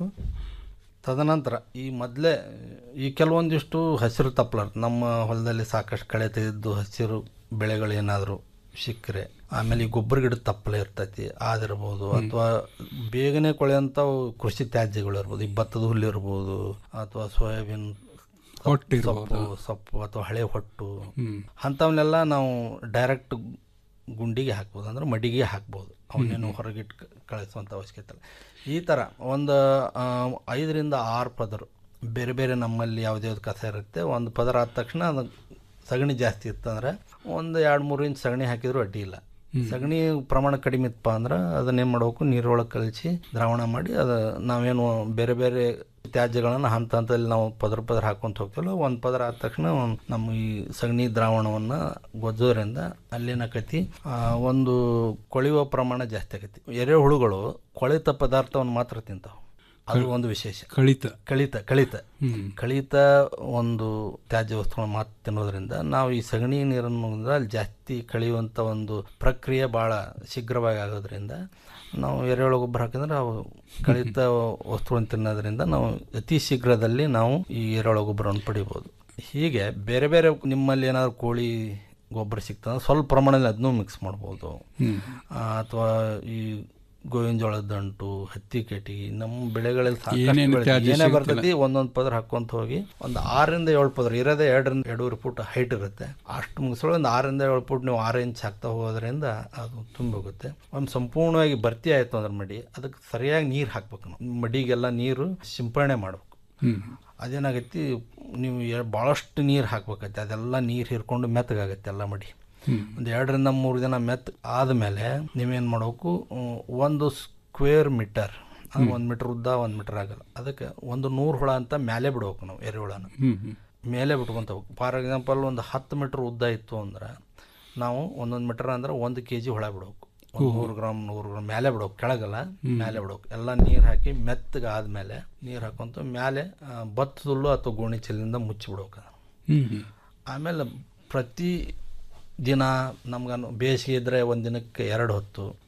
ತದನಂತರ ಈ ಮೊದಲೇ ಈ ಕೆಲವೊಂದಿಷ್ಟು ಹಸಿರು ತಪ್ಪಲ ನಮ್ಮ ಹೊಲದಲ್ಲಿ ಸಾಕಷ್ಟು ಕಳೆ ತೆಗೆದು ಹಸಿರು ಬೆಳೆಗಳು ಏನಾದರೂ ಸಿಕ್ಕರೆ ಆಮೇಲೆ ಈ ಗೊಬ್ಬರ ಗಿಡದ ತಪ್ಪಲೆ ಇರ್ತೈತಿ ಅದಿರ್ಬೋದು ಅಥವಾ ಬೇಗನೆ ಕೊಳೆಯಂಥವು ಕೃಷಿ ತ್ಯಾಜ್ಯಗಳು ಇರ್ಬೋದು ಈ ಭತ್ತದ ಹುಲ್ಲು ಇರ್ಬೋದು ಅಥವಾ ಸೋಯಾಬೀನ್ ಹೊಟ್ಟು ಸೊಪ್ಪು ಸೊಪ್ಪು ಅಥವಾ ಹಳೆ ಹೊಟ್ಟು ಹ್ಮ್. ಅಂಥವನ್ನೆಲ್ಲ ನಾವು ಡೈರೆಕ್ಟ್ ಗುಂಡಿಗೆ ಹಾಕ್ಬೋದು ಅಂದ್ರೆ ಮಡಿಗೆ ಹಾಕ್ಬೋದು ಅವನ್ನೇನು ಹೊರಗಿಟ್ಟು ಕ- ಕಳಿಸುವಂಥ ಅವಶ್ಯಕತೆ ಇಲ್ಲ ಈ ಥರ ಒಂದು ಆ, ಐದರಿಂದ ಆರು ಪದರು ಬೇರೆ ಬೇರೆ ನಮ್ಮಲ್ಲಿ ಯಾವುದೇ ಯಾವ್ದು ಕಸ ಇರುತ್ತೆ ಒಂದು ಪದರ ಆದ ತಕ್ಷಣ ಅದು ಸಗಣಿ ಜಾಸ್ತಿ ಇತ್ತಂದ್ರೆ ಒಂದು ಎರಡು ಮೂರು ಇಂಚ್ ಸಗಣಿ ಹಾಕಿದ್ರು ಅಡ್ಡಿ ಇಲ್ಲ ಸಗಣಿ ಪ್ರಮಾಣ ಕಡಿಮೆ ಇತ್ತಪ್ಪ ಅಂದ್ರೆ ಅದನ್ನೇನು ಮಾಡಬೇಕು ನೀರೊಳಗೆ ಕಲಿಸಿ ದ್ರಾವಣ ಮಾಡಿ ಅದು ನಾವೇನು ಬೇರೆ ಬೇರೆ ತ್ಯಾಜ್ಯಗಳನ್ನು ಹಂತ ಹಂತದಲ್ಲಿ ನಾವು ಪದರ ಪದರ ಹಾಕೊಂತ ಹೋಗ್ತೀವಲ್ಲ ಒಂದು ಪದರ ಆದ ತಕ್ಷಣ ಒಂದ್ ನಮ್ಮ ಈ ಸಗಣಿ ದ್ರಾವಣವನ್ನು ಗೊಜ್ಜೋದ್ರಿಂದ ಅಲ್ಲೇನಾಕೈತಿ ಆ, ಒಂದು ಕೊಳೆಯುವ ಪ್ರಮಾಣ ಜಾಸ್ತಿ ಆಕೈತಿ ಎರೆಹುಳುಗಳು ಕೊಳೆತ ಪದಾರ್ಥವನ್ನು ಮಾತ್ರ ತಿಂತಾವೆ ಅದು ಒಂದು ವಿಶೇಷ ಕಳಿತ ಕಳಿತ ಕಳಿತ ಹ್ಮ್. ಕಳಿತ ಒಂದು ತ್ಯಾಜ್ಯ ವಸ್ತುಗಳನ್ನು ಮಾತ್ರ ತಿನ್ನೋದ್ರಿಂದ ನಾವು ಈ ಸಗಣಿ ನೀರನ್ನು ಅಂದ್ರೆ ಅಲ್ಲಿ ಜಾಸ್ತಿ ಕಳಿಯುವಂಥ ಒಂದು ಪ್ರಕ್ರಿಯೆ ಭಾಳ ಶೀಘ್ರವಾಗಿ ಆಗೋದ್ರಿಂದ ನಾವು ಎರೆಹುಳ ಗೊಬ್ಬರ ಹಾಕಿದ್ರೆ ಅವು ಕಳಿತ ವಸ್ತುವನ್ನು ತಿನ್ನೋದ್ರಿಂದ ನಾವು ಅತಿ ಶೀಘ್ರದಲ್ಲಿ ನಾವು ಈ ಎರೆಹುಳ ಗೊಬ್ಬರವನ್ನು ಪಡಿಬೋದು ಹೀಗೆ ಬೇರೆ ಬೇರೆ ನಿಮ್ಮಲ್ಲಿ ಏನಾದ್ರು ಕೋಳಿ ಗೊಬ್ಬರ ಸಿಗ್ತದೆ ಸ್ವಲ್ಪ ಪ್ರಮಾಣದಲ್ಲಿ ಅದನ್ನೂ ಮಿಕ್ಸ್ ಮಾಡ್ಬೋದು ಹ್ಮ್. ಅಥವಾ ಈ ಗೋವಿನ ಜೋಳದ ದಂಟು ಹತ್ತಿ ಕಟ್ಟಿಗೆ ನಮ್ಮ ಬೆಳೆಗಳಲ್ಲಿ ಸಾಕಷ್ಟು ಏನೇನು ಬೆಳೆ- ತ್ಯಾಜ್ಯ ಏನೇ ಸಿಗ್ತಲ್ಲ. ಬರ್ತೈತಿ ಒಂದೊಂದು ಪದರ ಹಾಕೊಂತ ಹೋಗಿ ಒಂದು ಆರರಿಂದ ಏಳು ಪದರ ಇರೋದೇ ಎರಡರಿಂದ ಎರಡೂವರೆ ಫುಟ್ ಹೈಟ್ ಇರುತ್ತೆ ಅಷ್ಟು ಮುಗಿಸೋಳು ಒಂದು ಆರರಿಂದ ಏಳು ಫುಟ್ ನೀವು ಆರು ಇಂಚ್ ಹಾಕ್ತಾ ಹೋಗೋದ್ರಿಂದ ಅದು ತುಂಬೋಗುತ್ತೆ ಒಂದು ಸಂಪೂರ್ಣವಾಗಿ ಭರ್ತಿ ಆಯಿತು ಅಂದ್ರೆ ಮಡಿ ಅದಕ್ಕೆ ಸರಿಯಾಗಿ ನೀರು ಹಾಕ್ಬೇಕು ನಾವು ಮಡಿಗೆಲ್ಲ ನೀರು ಸಿಂಪರಣೆ ಮಾಡ್ಬೇಕು ಹ್ಮ್ ಅದೇನಾಗೈತಿ ನೀವು ಎ- ಭಾಳಷ್ಟು ನೀರು ಹಾಕ್ಬೇಕೈತಿ ಅದೆಲ್ಲ ನೀರು ಹಿರ್ಕೊಂಡು ಮೆತ್ತಗಾಗತ್ತೆ ಎಲ್ಲ ಮಡಿ ಹ್ಮ್. ಒಂದು ಎರಡರಿಂದ ಮೂರು ದಿನ ಮೆತ್ತ ಆದಮೇಲೆ ನೀವೇನು ಮಾಡಬೇಕು ಉಮ್, ಒಂದು ಸ್ಕ್ವೇರ್ ಮೀಟರ್ ಅದು ಒಂದು ಮೀಟರ್ ಉದ್ದ ಒಂದು ಮೀಟರ್ ಆಗಲ್ಲ ಅದಕ್ಕೆ ಒಂದು ನೂರು ಹುಳ ಅಂತ ಮೇಲೆ ಬಿಡ್ಬೇಕು ನಾವು ಎರೆಹುಳನ ಹ್ಮ್ ಹ್ಮ್ ಮೇಲೆ ಬಿಟ್ಕೊಂತ ಹೋಗ್ಬೇಕು ಫಾರ್ ಎಕ್ಸಾಂಪಲ್ ಒಂದು ಹತ್ತು ಮೀಟ್ರ್ ಉದ್ದ ಇತ್ತು ಅಂದ್ರೆ ನಾವು ಒಂದೊಂದು ಮೀಟರ್ ಅಂದ್ರೆ ಒಂದು ಕೆ ಜಿ ಹುಳ ಬಿಡ್ಬೇಕು ಒಂದು ನೂರು ಗ್ರಾಮ್ ನೂರು ಗ್ರಾಮ್ ಮೇಲೆ ಬಿಡ್ಬೇಕು ಕೆಳಗಲ್ಲ ಮೇಲೆ ಬಿಡ್ಬೇಕು ಎಲ್ಲ ನೀರು ಹಾಕಿ ಮೆತ್ತಗೆ ಆದಮೇಲೆ ನೀರು ಹಾಕೊಂತ ಮೇಲೆ ಆ, ಭತ್ತದ ಹುಲ್ಲು ಅಥವಾ ಗೋಣಿ ಚೀಲದಿಂದ ಮುಚ್ಚಿ ಬಿಡ್ಬೇಕು ಅದನ್ನ. ಹ್ಮ್ ಹ್ಮ್ ಆಮೇಲೆ ಪ್ರತಿ ದಿನ ನಮ್ಗೆ ಬೇಸಿಗೆ ಇದ್ದರೆ ಒಂದು ದಿನಕ್ಕೆ ಎರಡು ಹೊತ್ತು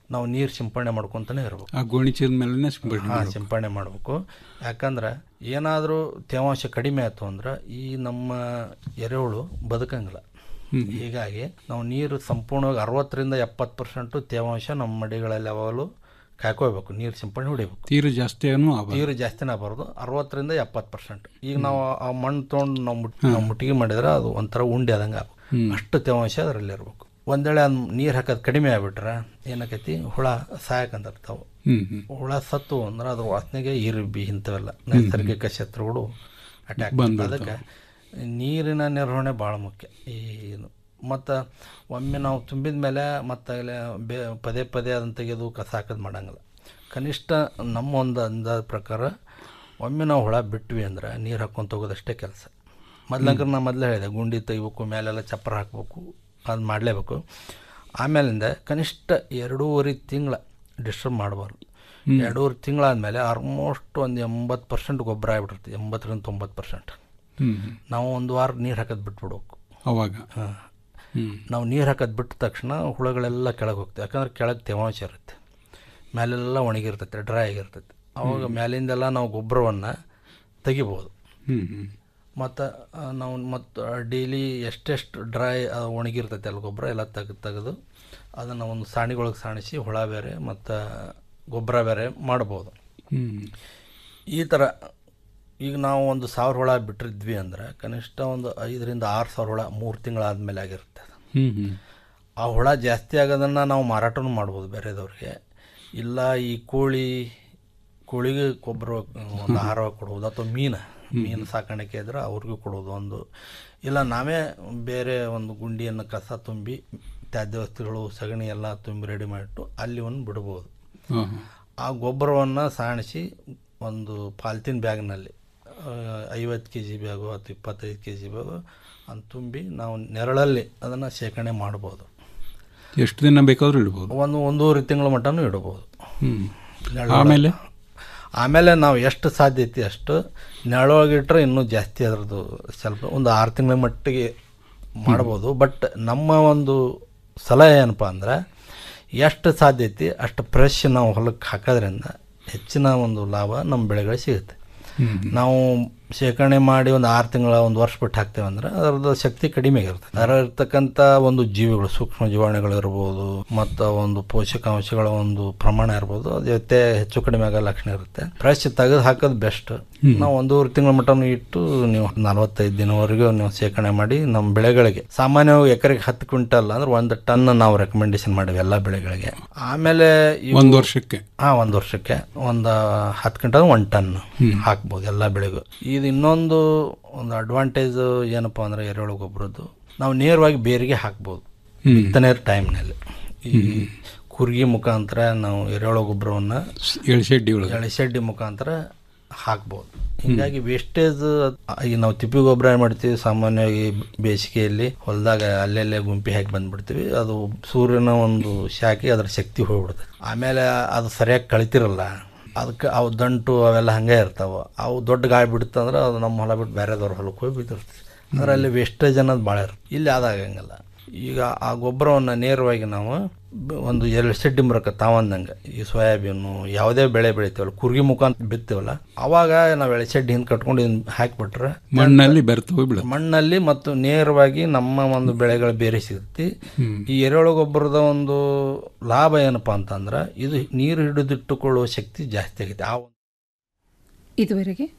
ನಾವು ನೀರು ಸಿಂಪಡಣೆ ಮಾಡ್ಕೊತಾನೆ ಇರಬೇಕು ಆ ಗೋಣಿಚೀಲದ ಮೇಲೆನೆ ಸಿಂಪಡಣೆ ಹಾಂ ಮಾಡ್ಬೇಕು. ಸಿಂಪಡಣೆ ಮಾಡಬೇಕು ಯಾಕಂದ್ರೆ ಏನಾದರೂ ತೇವಾಂಶ ಕಡಿಮೆ ಆಯಿತು ಅಂದ್ರೆ ಈ ನಮ್ಮ ಎರೆಹುಳು ಬದುಕಂಗಿಲ್ಲ ಹ್ಮ್. ಹೀಗಾಗಿ ನಾವು ನೀರು ಸಂಪೂರ್ಣವಾಗಿ ಅರವತ್ತರಿಂದ ಎಪ್ಪತ್ತು ಪರ್ಸೆಂಟು ತೇವಾಂಶ ನಮ್ಮ ಮಡಿಗಳಲ್ಲಿ ಯಾವಾಗಲೂ ಕಾಯ್ಕೋಬೇಕು ನೀರು ಸಿಂಪಡಣೆ ಹೊಡಿಬೇಕು ತೀರ ಜಾಸ್ತಿನೂ ಆಗಬಾರ್ದು. ತೀರು ಜಾಸ್ತಿನೇ ಬರೋದು ಅರವತ್ತರಿಂದ ಎಪ್ಪತ್ತು ಪರ್ಸೆಂಟ್ ಈಗ ನಾವು ಆ ಮಣ್ಣು ತೊಗೊಂಡು ನಾವು ಮುಟ್ ನಾವು ಮುಟ್ಟಿಗೆ ಮಾಡಿದ್ರೆ ಅದು ಒಂಥರ ಉಂಡೆ ಆದಂಗೆ ಆಗ್ಬೇಕು ಹ್ಮ್. ಅಷ್ಟು ತೇವಾಂಶ ಅದರಲ್ಲಿ ಇರಬೇಕು ಒಂದ್ ವೇಳೆ ನೀರು ಹಾಕೋದು ಕಡಿಮೆ ಆಗ್ಬಿಟ್ರೆ ಏನಾಕೈತಿ ಹುಳ ಸಾಯಕಂತಿರ್ತಾವೆ ಹ್ಮ್, ಹ್ಮ್. ಹುಳ ಸತ್ತು ಅಂದ್ರೆ ಅದ್ರ ವಾಸನೆಗೆ ಇರುಬಿ ಇಂಥವೆಲ್ಲ ನೈಸರ್ಗಿಕ ಶತ್ರುಗಳು ಅಟ್ಯಾಕ್ ಬಂದ್ಬಿಡ್ತಾವೆ. ಅದಕ್ಕೆ ನೀರಿನ ನಿರ್ವಹಣೆ ಭಾಳ ಮುಖ್ಯ ಈ ಮತ್ತು ಒಮ್ಮೆ ನಾವು ತುಂಬಿದ ಮೇಲೆ ಮತ್ತೆ ಅಲ್ಲೇ ಬೇ ಪದೇ ಪದೇ ಅದನ್ನು ತೆಗೆದು ಕಸ ಹಾಕೋದು ಮಾಡಂಗಿಲ್ಲ ಕನಿಷ್ಠ ನಮ್ಮ ಒಂದು ಅಂದಾಜು ಪ್ರಕಾರ ಒಮ್ಮೆ ನಾವು ಹುಳ ಬಿಟ್ವಿ ಅಂದ್ರೆ ನೀರು ಹಾಕ್ಕೊಂತ ಹೋಗೋದಷ್ಟೇ ಕೆಲಸ ಮೊದ್ಲಂಕರ್ ನಾ ಮೊದಲೇ ಹೇಳಿದೆ ಗುಂಡಿ ತೆಗಿಬೇಕು ಮೇಲೆಲ್ಲ ಚಪ್ಪರ ಹಾಕಬೇಕು ಅದು ಮಾಡಲೇಬೇಕು ಆಮೇಲಿಂದ ಕನಿಷ್ಠ ಎರಡೂವರೆ ತಿಂಗಳ ಡಿಸ್ಟರ್ಬ್ ಮಾಡಬಾರ್ದು ಹ್ಮ್. ಎರಡೂವರೆ ತಿಂಗಳಾದಮೇಲೆ ಆಲ್ಮೋಸ್ಟ್ ಒಂದು ಎಂಬತ್ತು ಪರ್ಸೆಂಟ್ ಗೊಬ್ಬರ ಆಗಿಬಿಟ್ಟಿರ್ತದೆ ಎಂಬತ್ತರಿಂದ ತೊಂಬತ್ತು ಪರ್ಸೆಂಟ್ ಹ್ಮ್. ನಾವು ಒಂದು ವಾರ ನೀರು ಹಾಕೋದು ಬಿಟ್ಬಿಡ್ಬೇಕು ಅವಾಗ ಹಾಂ ಹ್ಮ್. ನಾವು ನೀರು ಹಾಕೋದು ಬಿಟ್ಟ ತಕ್ಷಣ ಹುಳುಗಳೆಲ್ಲ ಕೆಳಗೆ ಹೋಗ್ತವೆ ಯಾಕಂದ್ರೆ ಕೆಳಗೆ ತೇವಾಂಶ ಇರುತ್ತೆ ಮೇಲೆಲ್ಲ ಒಣಗಿರ್ತೈತೆ ಡ್ರೈ ಆಗಿರ್ತೈತೆ ಅವಾಗ ಮೇಲಿಂದೆಲ್ಲ ನಾವು ಗೊಬ್ಬರವನ್ನು ತೆಗಿಬೋದು ಹ್ಮ್, ಹ್ಮ್. ಮತ್ತು ನಾವು ಮತ್ತು ಡೈಲಿ ಎಷ್ಟೆಷ್ಟು ಡ್ರೈ ಒಣಗಿರ್ತೈತೆ ಅಲ್ಲಿ ಗೊಬ್ಬರ ಎಲ್ಲ ತೆಗೆದು ತೆಗೆದು ಅದನ್ನು ಒಂದು ಸಾಣಿಗೊಳಗೆ ಸಾಣಿಸಿ ಹುಳ ಬೇರೆ ಮತ್ತು ಗೊಬ್ಬರ ಬೇರೆ ಮಾಡ್ಬೋದು ಹ್ಮ್. ಈ ಥರ ಈಗ ನಾವು ಒಂದು ಸಾವಿರ ಹುಳ ಬಿಟ್ಟಿದ್ವಿ ಅಂದ್ರೆ ಕನಿಷ್ಠ ಒಂದು ಐದರಿಂದ ಆರು ಸಾವಿರ ಹುಳ ಮೂರು ತಿಂಗಳಾದಮೇಲೆ ಆಗಿರುತ್ತೆ ಅದು. ಹ್ಮ್, ಹ್ಮ್. ಆ ಹುಳ ಜಾಸ್ತಿ ಆಗೋದನ್ನು ನಾವು ಮಾರಾಟನೂ ಮಾಡ್ಬೋದು ಬೇರೆದವ್ರಿಗೆ ಇಲ್ಲ ಈ ಕೋಳಿ ಕೋಳಿಗೆ ಗೊಬ್ಬರ ಒಂದು ಆಹಾರವಾಗಿ ಕೊಡ್ಬೋದು ಅಥವಾ ಮೀನು ಮೀನು ಸಾಕಾಣಿಕೆ ಇದ್ರೆ ಅವ್ರಿಗೂ ಕೊಡೋದು ಒಂದು ಇಲ್ಲ ನಾವೇ ಬೇರೆ ಒಂದು ಗುಂಡಿಯನ್ನು ಕಸ ತುಂಬಿ ತ್ಯಾಜ್ಯ ವಸ್ತುಗಳು ಸಗಣಿ ಎಲ್ಲ ತುಂಬಿ ರೆಡಿ ಮಾಡಿಟ್ಟು ಅಲ್ಲಿ ಒಂದು ಬಿಡ್ಬೋದು ಹಾ, ಹಾ. ಆ ಗೊಬ್ಬರವನ್ನು ಸಾಣಿಸಿ ಒಂದು ಪಾಲ್ತಿನ್ ಬ್ಯಾಗ್ನಲ್ಲಿ ಐವತ್ತು ಕೆ ಜಿ ಬ್ಯಾಗು ಅಥವಾ ಇಪ್ಪತ್ತೈದು ಕೆ ಜಿ ಬ್ಯಾಗು ಅಂತ ತುಂಬಿ ನಾವು ನೆರಳಲ್ಲಿ ಅದನ್ನು ಶೇಖರಣೆ ಮಾಡ್ಬೋದು ಎಷ್ಟು ದಿನ ಬೇಕಾದ್ರೂ ಇಡ್ಬೋದು ಒಂದು ಒಂದೂವರೆ ತಿಂಗಳ ಮಟ್ಟನೂ ಇಡ್ಬೋದು ಹ್ಮ್. ನೆರಳು ಆಮೇಲೆ ಆಮೇಲೆ ನಾವು ಎಷ್ಟು ಸಾಧ್ಯ ಐತಿ ಅಷ್ಟು ನೆರಳೊಳಗಿಟ್ರೆ ಇನ್ನೂ ಜಾಸ್ತಿ ಅದರದ್ದು ಸ್ವಲ್ಪ ಒಂದು ಆರು ತಿಂಗಳ ಮಟ್ಟಿಗೆ ಮಾಡ್ಬೋದು ಬಟ್ ನಮ್ಮ ಒಂದು ಸಲಹೆ ಏನಪ್ಪ ಅಂದ್ರೆ ಎಷ್ಟು ಸಾಧ್ಯ ಐತಿ ಅಷ್ಟು ಫ್ರೆಶ್ ನಾವು ಹೊಲಕ್ಕೆ ಹಾಕೋದ್ರಿಂದ ಹೆಚ್ಚಿನ ಒಂದು ಲಾಭ ನಮ್ಮ ಬೆಳೆಗಳಿಗೆ ಸಿಗುತ್ತೆ ಹ್ಮ್. ನಾವು ಶೇಖರಣೆ ಮಾಡಿ ಒಂದು ಆರು ತಿಂಗಳ ಒಂದು ವರ್ಷ ಬಿಟ್ಟು ಹಾಕ್ತೇವೆ ಅಂದ್ರೆ ಅದರದ್ದು ಶಕ್ತಿ ಕಡಿಮೆ ಇರುತ್ತೆ ಅದರಲ್ಲಿರ್ತಕ್ಕಂಥ ಒಂದು ಜೀವಿಗಳು ಸೂಕ್ಷ್ಮ ಜೀವಾಣುಗಳು ಇರ್ಬೋದು ಮತ್ತು ಒಂದು ಪೋಷಕಾಂಶಗಳ ಒಂದು ಪ್ರಮಾಣ ಇರ್ಬೋದು ಅದು ಜೊತೆ ಹೆಚ್ಚು ಕಡಿಮೆ ಆಗೋ ಲಕ್ಷಣ ಇರುತ್ತೆ ಫ್ರೆಶ್ ತೆಗೆದು ಹಾಕೋದು ಬೆಸ್ಟ್ ಹ್ಮ್. ನಾವು ಒಂದೂವರೆ ತಿಂಗಳ ಮಟ್ಟನೂ ಇಟ್ಟು ನೀವು ನಲವತ್ತೈದು ದಿನವರೆಗೂ ನೀವು ಶೇಖರಣೆ ಮಾಡಿ ನಮ್ಮ ಬೆಳೆಗಳಿಗೆ ಸಾಮಾನ್ಯವಾಗಿ ಎಕರೆಗೆ ಹತ್ತು ಕ್ವಿಂಟಲ್ ಅಂದ್ರೆ ಒಂದು ಟನ್ ನಾವು ರೆಕಮೆಂಡೇಶನ್ ಮಾಡಿವಿ ಎಲ್ಲ ಬೆಳೆಗಳಿಗೆ ಆಮೇಲೆ ಇವು- ಒಂದ್ ವರ್ಷಕ್ಕೆ? ಹಾ ಒಂದು ವರ್ಷಕ್ಕೆ ಒಂದು ಹತ್ತು ಕ್ವಿಂಟಲ್ ಒಂದು ಟನ್ ಹ್ಮ್. ಹಾಕ್ಬೋದು ಎಲ್ಲ ಬೆಳೆಗೂ ಇದು ಇನ್ನೊಂದು ಒಂದು ಅಡ್ವಾಂಟೇಜ್ ಏನಪ್ಪ ಅಂದ್ರೆ ಎರೆಹುಳು ಗೊಬ್ಬರದ್ದು ನಾವು ನೇರವಾಗಿ ಬೇರಿಗೆ ಹಾಕ್ಬೋದು ಹ್ಮ್. ಬಿತ್ತನೆ ಟೈಮ್ನಲ್ಲಿ ಈ ಕುರ್ಗಿ ಮುಖಾಂತರ ನಾವು ಎರೆಹುಳು ಗೊಬ್ಬರವನ್ನು ಎಳ್ಸೆಡ್ಡಿ ಒಳಗೆ ಎಳೆಶೆಡ್ಡಿ ಮುಖಾಂತರ ಹಾಕ್ಬೋದು ಹೀಗಾಗಿ ವೇಸ್ಟೇಜ್ ಈಗ ನಾವು ತಿಪ್ಪಿ ಗೊಬ್ಬರ ಏನು ಮಾಡ್ತೀವಿ ಸಾಮಾನ್ಯವಾಗಿ ಬೇಸಿಗೆಯಲ್ಲಿ ಹೊಲದಾಗ ಅಲ್ಲೆಲ್ಲೇ ಗುಂಪಿ ಹಾಕಿ ಬಂದ್ಬಿಡ್ತೀವಿ ಅದು ಸೂರ್ಯನ ಒಂದು ಶಾಖೆ ಅದರ ಶಕ್ತಿ ಹೋಗ್ಬಿಡ್ತದೆ ಆಮೇಲೆ ಅದು ಸರಿಯಾಗಿ ಕಳಿತಿರಲ್ಲ ಅದಕ್ಕೆ ಅವು ದಂಟು ಅವೆಲ್ಲ ಹಂಗೆ ಇರ್ತಾವೆ ಅವು ದೊಡ್ಡ ಗಾಳಿ ಬಿಡುತ್ತಂದ್ರೆ ಅದು ನಮ್ಮ ಹೊಲ ಬಿಟ್ಟು ಬೇರೆದವ್ರ ಹೊಲಕ್ಕೆ ಹೋಗಿ ಬಿದ್ದಿರ್ತದೆ ಅಂದ್ರೆ ಅಲ್ಲಿ ವೇಸ್ಟೇಜ್ ಅನ್ನೋದು ಭಾಳ ಇರುತ್ತೆ ಇಲ್ಲಿ ಅದಾಗಂಗಿಲ್ಲ ಈಗ ಆ ಗೊಬ್ಬರವನ್ನು ನೇರವಾಗಿ ನಾವು ಬ- ಒಂದು ಎರಡು ಸೆಡ್ಡಿ ಮರಕ್ಕೆ ತಾವಂದಂಗೆ ಈ ಸೋಯಾಬೀನು ಯಾವುದೇ ಬೆಳೆ ಬೆಳಿತೀವಲ್ಲ ಕುರ್ಗಿ ಮುಖಾಂತರ ಬಿತ್ತೀವಲ್ಲ ಅವಾಗ ನಾವು ಎಳೆ ಸೆಡ್ಡಿ ಹಿಂದೆ ಕಟ್ಕೊಂಡು ಇದನ್ನ ಹಾಕಿಬಿಟ್ರೆ ಮಣ್ಣಲ್ಲಿ ಬೆರೆತು ಹೋಗ್ಬಿಡುತ್ತೆ ಮಣ್ಣಲ್ಲಿ ಮತ್ತು ನೇರವಾಗಿ ನಮ್ಮ ಒಂದು ಬೆಳೆಗಳು ಬೇರೆ ಸಿಗುತ್ತೆ ಹ್ಮ್. ಈ ಎರೆಹುಳು ಗೊಬ್ಬರದ ಒಂದು ಲಾಭ ಏನಪ್ಪಾ ಅಂತಂದ್ರೆ ಇದು ನೀರು ಹಿಡಿದಿಟ್ಟುಕೊಳ್ಳುವ ಶಕ್ತಿ ಜಾಸ್ತಿ ಆಗೈತೆ ಆ ಒಂದು ಇದುವರೆಗೆ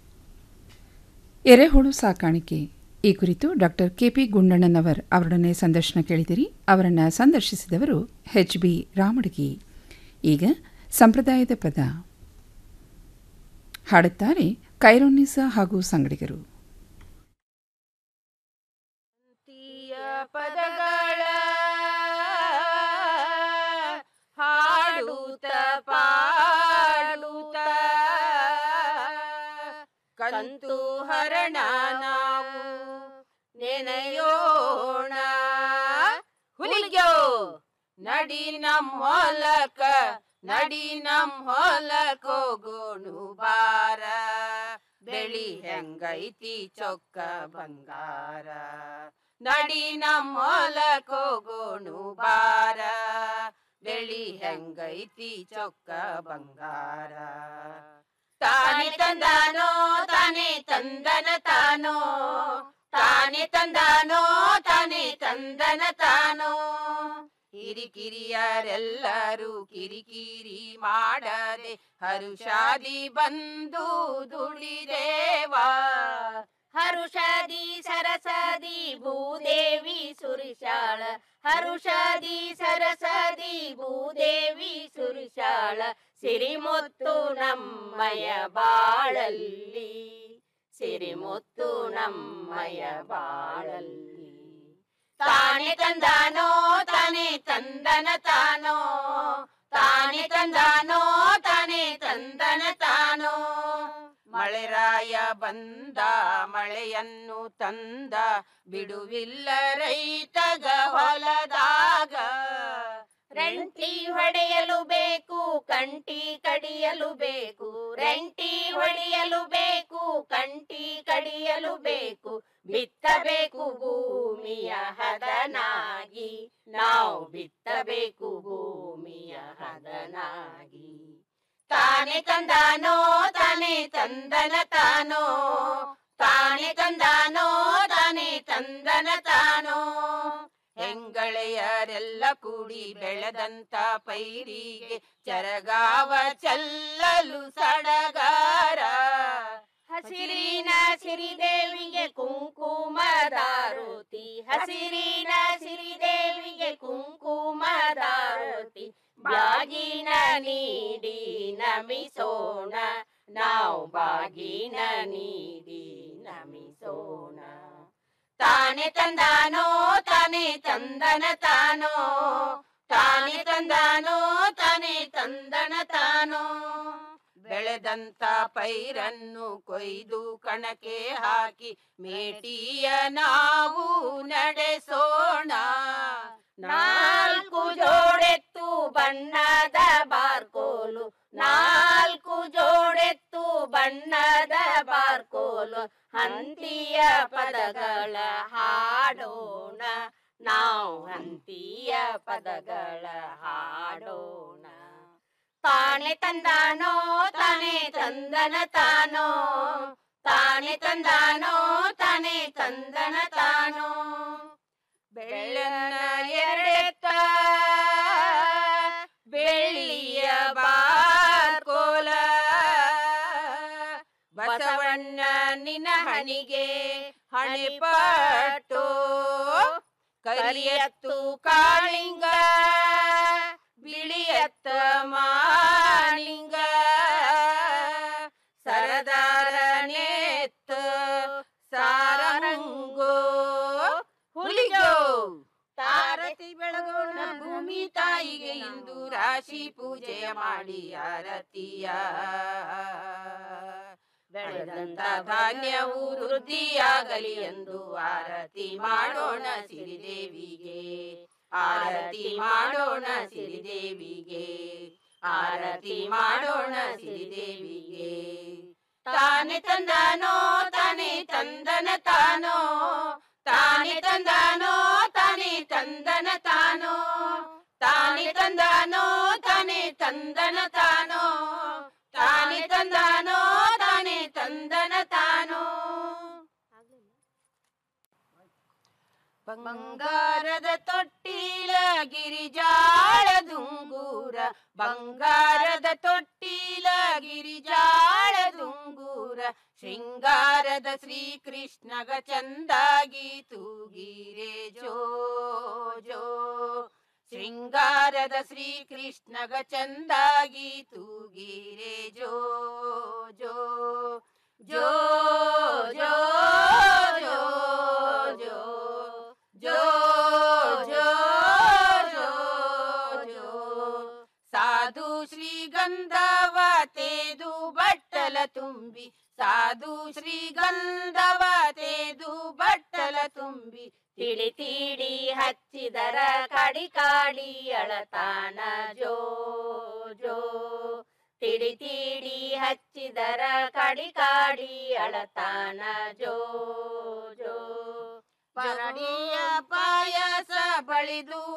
ಎರೆಹುಳು ಸಾಕಾಣಿಕೆ ಈ ಕುರಿತು ಡಾಕ್ಟರ್ ಕೆಪಿ ಗುಂಡಣ್ಣನವರ್ ಅವರೊಡನೆ ಸಂದರ್ಶನ ಕೇಳಿದಿರಿ ಅವರನ್ನು ಸಂದರ್ಶಿಸಿದವರು ಎಚ್ ಬಿ ರಾಮಡಗಿ ಈಗ ಸಂಪ್ರದಾಯದ ಪದ ಹಾಡುತ್ತಾರೆ ಕೈರೋನಿಸ ಹಾಗೂ ಸಂಗಡಿಗರು ಪದಗಳ ಹಾಡುತ್ತ ಪಾಡುತ್ತ ಕಂತು ಹರಣ ನಾವು ನೆನೆಯೋಣ ಹುಲಿಗ್ಯೋ ನಡಿ ನಮ್ ಹೊಲಕ ನಡಿ ನಮ್ ಹೊಲಕ್ ಹೋಗೋಣು ಬಾರ ಬೆಳಿ ಹೆಂಗೈತಿ ಚೊಕ್ಕ ಬಂಗಾರ ನಡಿ ನಮ್ ಹೊಲಕ್ ಹೋಗೋಣು ಬಾರ ಬೆಳಿ ಹೆಂಗೈತಿ ಚೊಕ್ಕ ಬಂಗಾರ ತಾನೆ ತಂದಾನೋ ತಾನೆ ತಂದನ ತಾನೋ ತಾನೆ ತಂದಾನೋ ತಾನೆ ತಂದನ ತಾನೋ ಹಿರಿಕಿರಿಯರೆಲ್ಲರೂ ಕಿರಿಕಿರಿ ಮಾಡದೆ ಹರುಷಾದಿ ಬಂದು ದುಡಿದೇವಾ ಹರುಷಾದಿ ಸರಸದಿ ಭೂದೇವಿ ಸುರಿಶಾಳ ಹರುಷಾದಿ ಸರಸದಿ ಭೂದೇವಿ ಸುರಿಶಾಳ ಸಿರಿಮುತ್ತು ನಮ್ಮಯ ಬಾಳಲ್ಲಿ ಸಿರಿಮುತ್ತು ನಮ್ಮಯ ಬಾಳಲ್ಲಿ ತಾನೆ ತಂದಾನೋ ತಾನೆ ತಂದನ ತಾನೋ ತಾನೆ ತಂದಾನೋ ತಾನೆ ತಂದನ ತಾನೋ ಮಳೆರಾಯ ಬಂದ ಮಳೆಯನ್ನು ತಂದ ಬಿಡುವಿಲ್ಲ ರೈತಗ ಹೊಲದಾಗ ರೆಂಟಿ ಹೊಡೆಯಲು ಬೇಕು ಕಂಟಿ ಕಡಿಯಲು ಬೇಕು ರೆಂಟಿ ಹೊಡೆಯಲು ಬೇಕು ಕಂಟಿ ಕಡಿಯಲು ಬೇಕು ಬಿತ್ತಬೇಕು ಭೂಮಿಯ ಹದನಾಗಿ ನಾವು ಬಿತ್ತಬೇಕು ಭೂಮಿಯ ಹದನಾಗಿ ತಾನೆ ತಂದಾನೋ ತಾನೆ ತಂದನ ತಾನೋ ತಾನೆ ತಂದಾನೋ ತಾನೆ ತಂದನ ತಾನೋ ಹೆಂಗಳೆಯರೆಲ್ಲ ಕೂಡಿ ಬೆಳೆದಂತ ಪೈರಿಗೆ ಚರಗಾವ ಚಲ್ಲಲು ಸಡಗಾರ ಹಸಿರಿನ ಸಿರಿದೇವಿಗೆ ಕುಂಕುಮದಾರುತಿ ಹಸಿರಿನ ಸಿರಿದೇವಿಗೆ ಕುಂಕುಮದಾರುತಿ ಬಾಗಿನ ನೀಡಿ ನಮಿಸೋಣ ನಾವು ಬಾಗಿನ ನೀಡಿ ನಮಿಸೋಣ ತಾನೆ ತಂದಾನೋ ತಾನೆ ತಂದನ ತಾನೋ ತಾನೆ ತಂದಾನೋ ತಾನೆ ತಂದನ ತಾನೋ ಬೆಳೆದಂತ ಪೈರನ್ನು ಕೊಯ್ದು ಕಣಕ್ಕೆ ಹಾಕಿ ಮೇಟಿಯ ನಾವು ನಡೆಸೋಣ ನಾಲ್ಕು ಜೋಡೆತ್ತು ಬಣ್ಣದ ಬಾರ್ಕೋಲು ನಾಲ್ಕು ಜೋಡೆತ್ತು ಬಣ್ಣದ ಬಾರ್ಕೋಲು ಹಂತಿಯ ಪದಗಳ ಹಾಡೋಣ ನಾವು ಹಂತಿಯ ಪದಗಳ ಹಾಡೋಣ ತಾನೆ ತಂದಾನೋ ತಾನೆ ತಂದನ ತಾನೋ ತಾನೆ ತಂದಾನೋ ತಾನೆ ತಂದನ ತಾನೋ ಬೆಳ್ಳನ ಎರಡೆತ್ತ ಬೆಳ್ಳಿಯ ಬಾರ್ಕೋಲ ಬಸವಣ್ಣ ನಿನ ಹಣಿಗೆ ಹಣಿಪಟ್ಟು ಕರಿಯತ್ತು ಕಾಳಿಂಗ ಬಿಳಿಯತ್ತ ಮಾಲಿಂಗ ಸರದಾರ ನೇತ್ ಸಾರಂಗೋ ಹುಲಿಗೋ ತಾರತಿ ಬೆಳಗೋಣ ಭೂಮಿ ತಾಯಿಗೆ ಇಂದು ರಾಶಿ ಪೂಜೆ ಮಾಡಿ ಆರತಿಯ ಬೆಳೆದಂತ ಧಾನ್ಯವು ವೃದ್ಧಿಯಾಗಲಿ ಎಂದು ಆರತಿ ಮಾಡೋಣ ಸಿರಿದೇವಿಗೆ ಆರತಿ ಮಾಡೋಣ ಸಿರಿದೇವಿಗೆ ಆರತಿ ಮಾಡೋಣ ಸಿರಿದೇವಿಗೆ ತಾನೆ ತಂದಾನೋ ತಾನೆ ತಂದನ ತಾನೋ ತಾನೆ ತಂದಾನೋ ತಾನೆ ತಂದನ ತಾನೋ ತಾನೆ ತಂದಾನೋ ತಾನೆ ತಂದನ ತಾನೋ ತಾನೆ ತಂದಾನೋ ತಾನೆ ತಂದನ ತಾನೋ ಬಂಗಾರದ ತೊಟ್ಟಿಲ ಗಿರಿಜಾಳ ದುಂಗೂರ ಬಂಗಾರದ ತೊಟ್ಟಿಲ ಗಿರಿಜಾಳ ದುಂಗೂರ ಶೃಂಗಾರದ ಶ್ರೀಕೃಷ್ಣಗ ಚಂದಾಗಿ ತೂಗಿರೆ ಜೋ ಜೋ ಶೃಂಗಾರದ ಶ್ರೀಕೃಷ್ಣಗ ಚಂದಾಗಿ ತೂಗಿರೆ ಜೋ ಜೋ ಜೋ ಜೋ ಜೋ ಜೋ ಜೋ ಜೋ ಜೋ ಜೋ ಸಾಧು ಶ್ರೀಗಂಧವ ತೇದು ಬಟ್ಟಲ ತುಂಬಿ ಸಾಧು ಶ್ರೀಗಂಧವ ತೇದು ಬಟ್ಟಲ ತುಂಬಿ ತಿಳಿ ತಿಳಿ ಹಚ್ಚಿದರ ಕಡಿ ಕಾಡಿ ಅಳತಾನ ಜೋ ಜೋ ತಿಳಿ ತಿಳಿ ಹಚ್ಚಿದರ ಕಡಿ ಕಾಡಿ ಅಳತಾನ ಜೋ ಜೋ ಪರಡಿಯ ಪಾಯಸ ಬಳಿದು ಬಟ್ಟ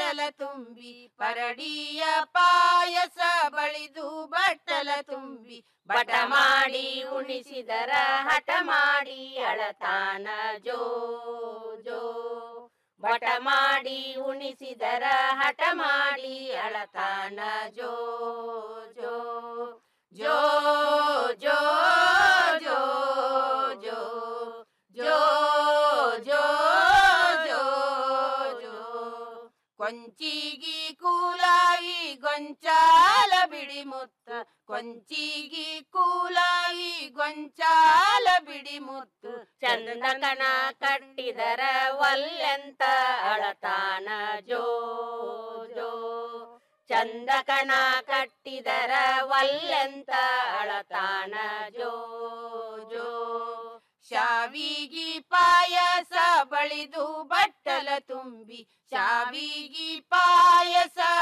ಬಟ್ಟಲ ತುಂಬಿ ಪರಡಿಯ ಪಾಯಸ ಬಳಿದು ಬಟ್ಟಲ ತುಂಬಿ ಬಟ ಮಾಡಿ ಉಣಿಸಿದರ ಹಠ ಮಾಡಿ ಅಳತಾನ ಜೋ ಜೋ ಬಟ ಮಾಡಿ ಉಣಿಸಿದರ ಹಠ ಮಾಡಿ ಅಳತಾನ ಜೋ ಜೋ ಜೋ ಜೋ ಜೋ ಜೋ ಜೋ ಜೋ ಜೋ ಜೋ ಕೊಂಚಿಗಿ ಕೂಲಾಗಿ ಗೊಂಚಾಲ ಬಿಡಿ ಮುತ್ತ ಕೊಂಚಿಗಿ ಕೂಲಾಗಿ ಗೊಂಚಾಲ ಬಿಡಿ ಮುತ್ತು ಚಂದಕನ ಕಟ್ಟಿದರ ಒಲ್ಲೆಂತ ಅಳತಾನ ಜೋ ಜೋ ಚಂದಕನ ಕಟ್ಟಿದರ ಒಲ್ಲೆಂತ ಅಳತಾನ ಜೋ ಜೋ ಶಾವಿಗಿ ಪಾಯಸ ಬಳಿದು ಬಟ್ಟಲ ತುಂಬಿ ಶಾವಿಗಿ ಪಾಯಸ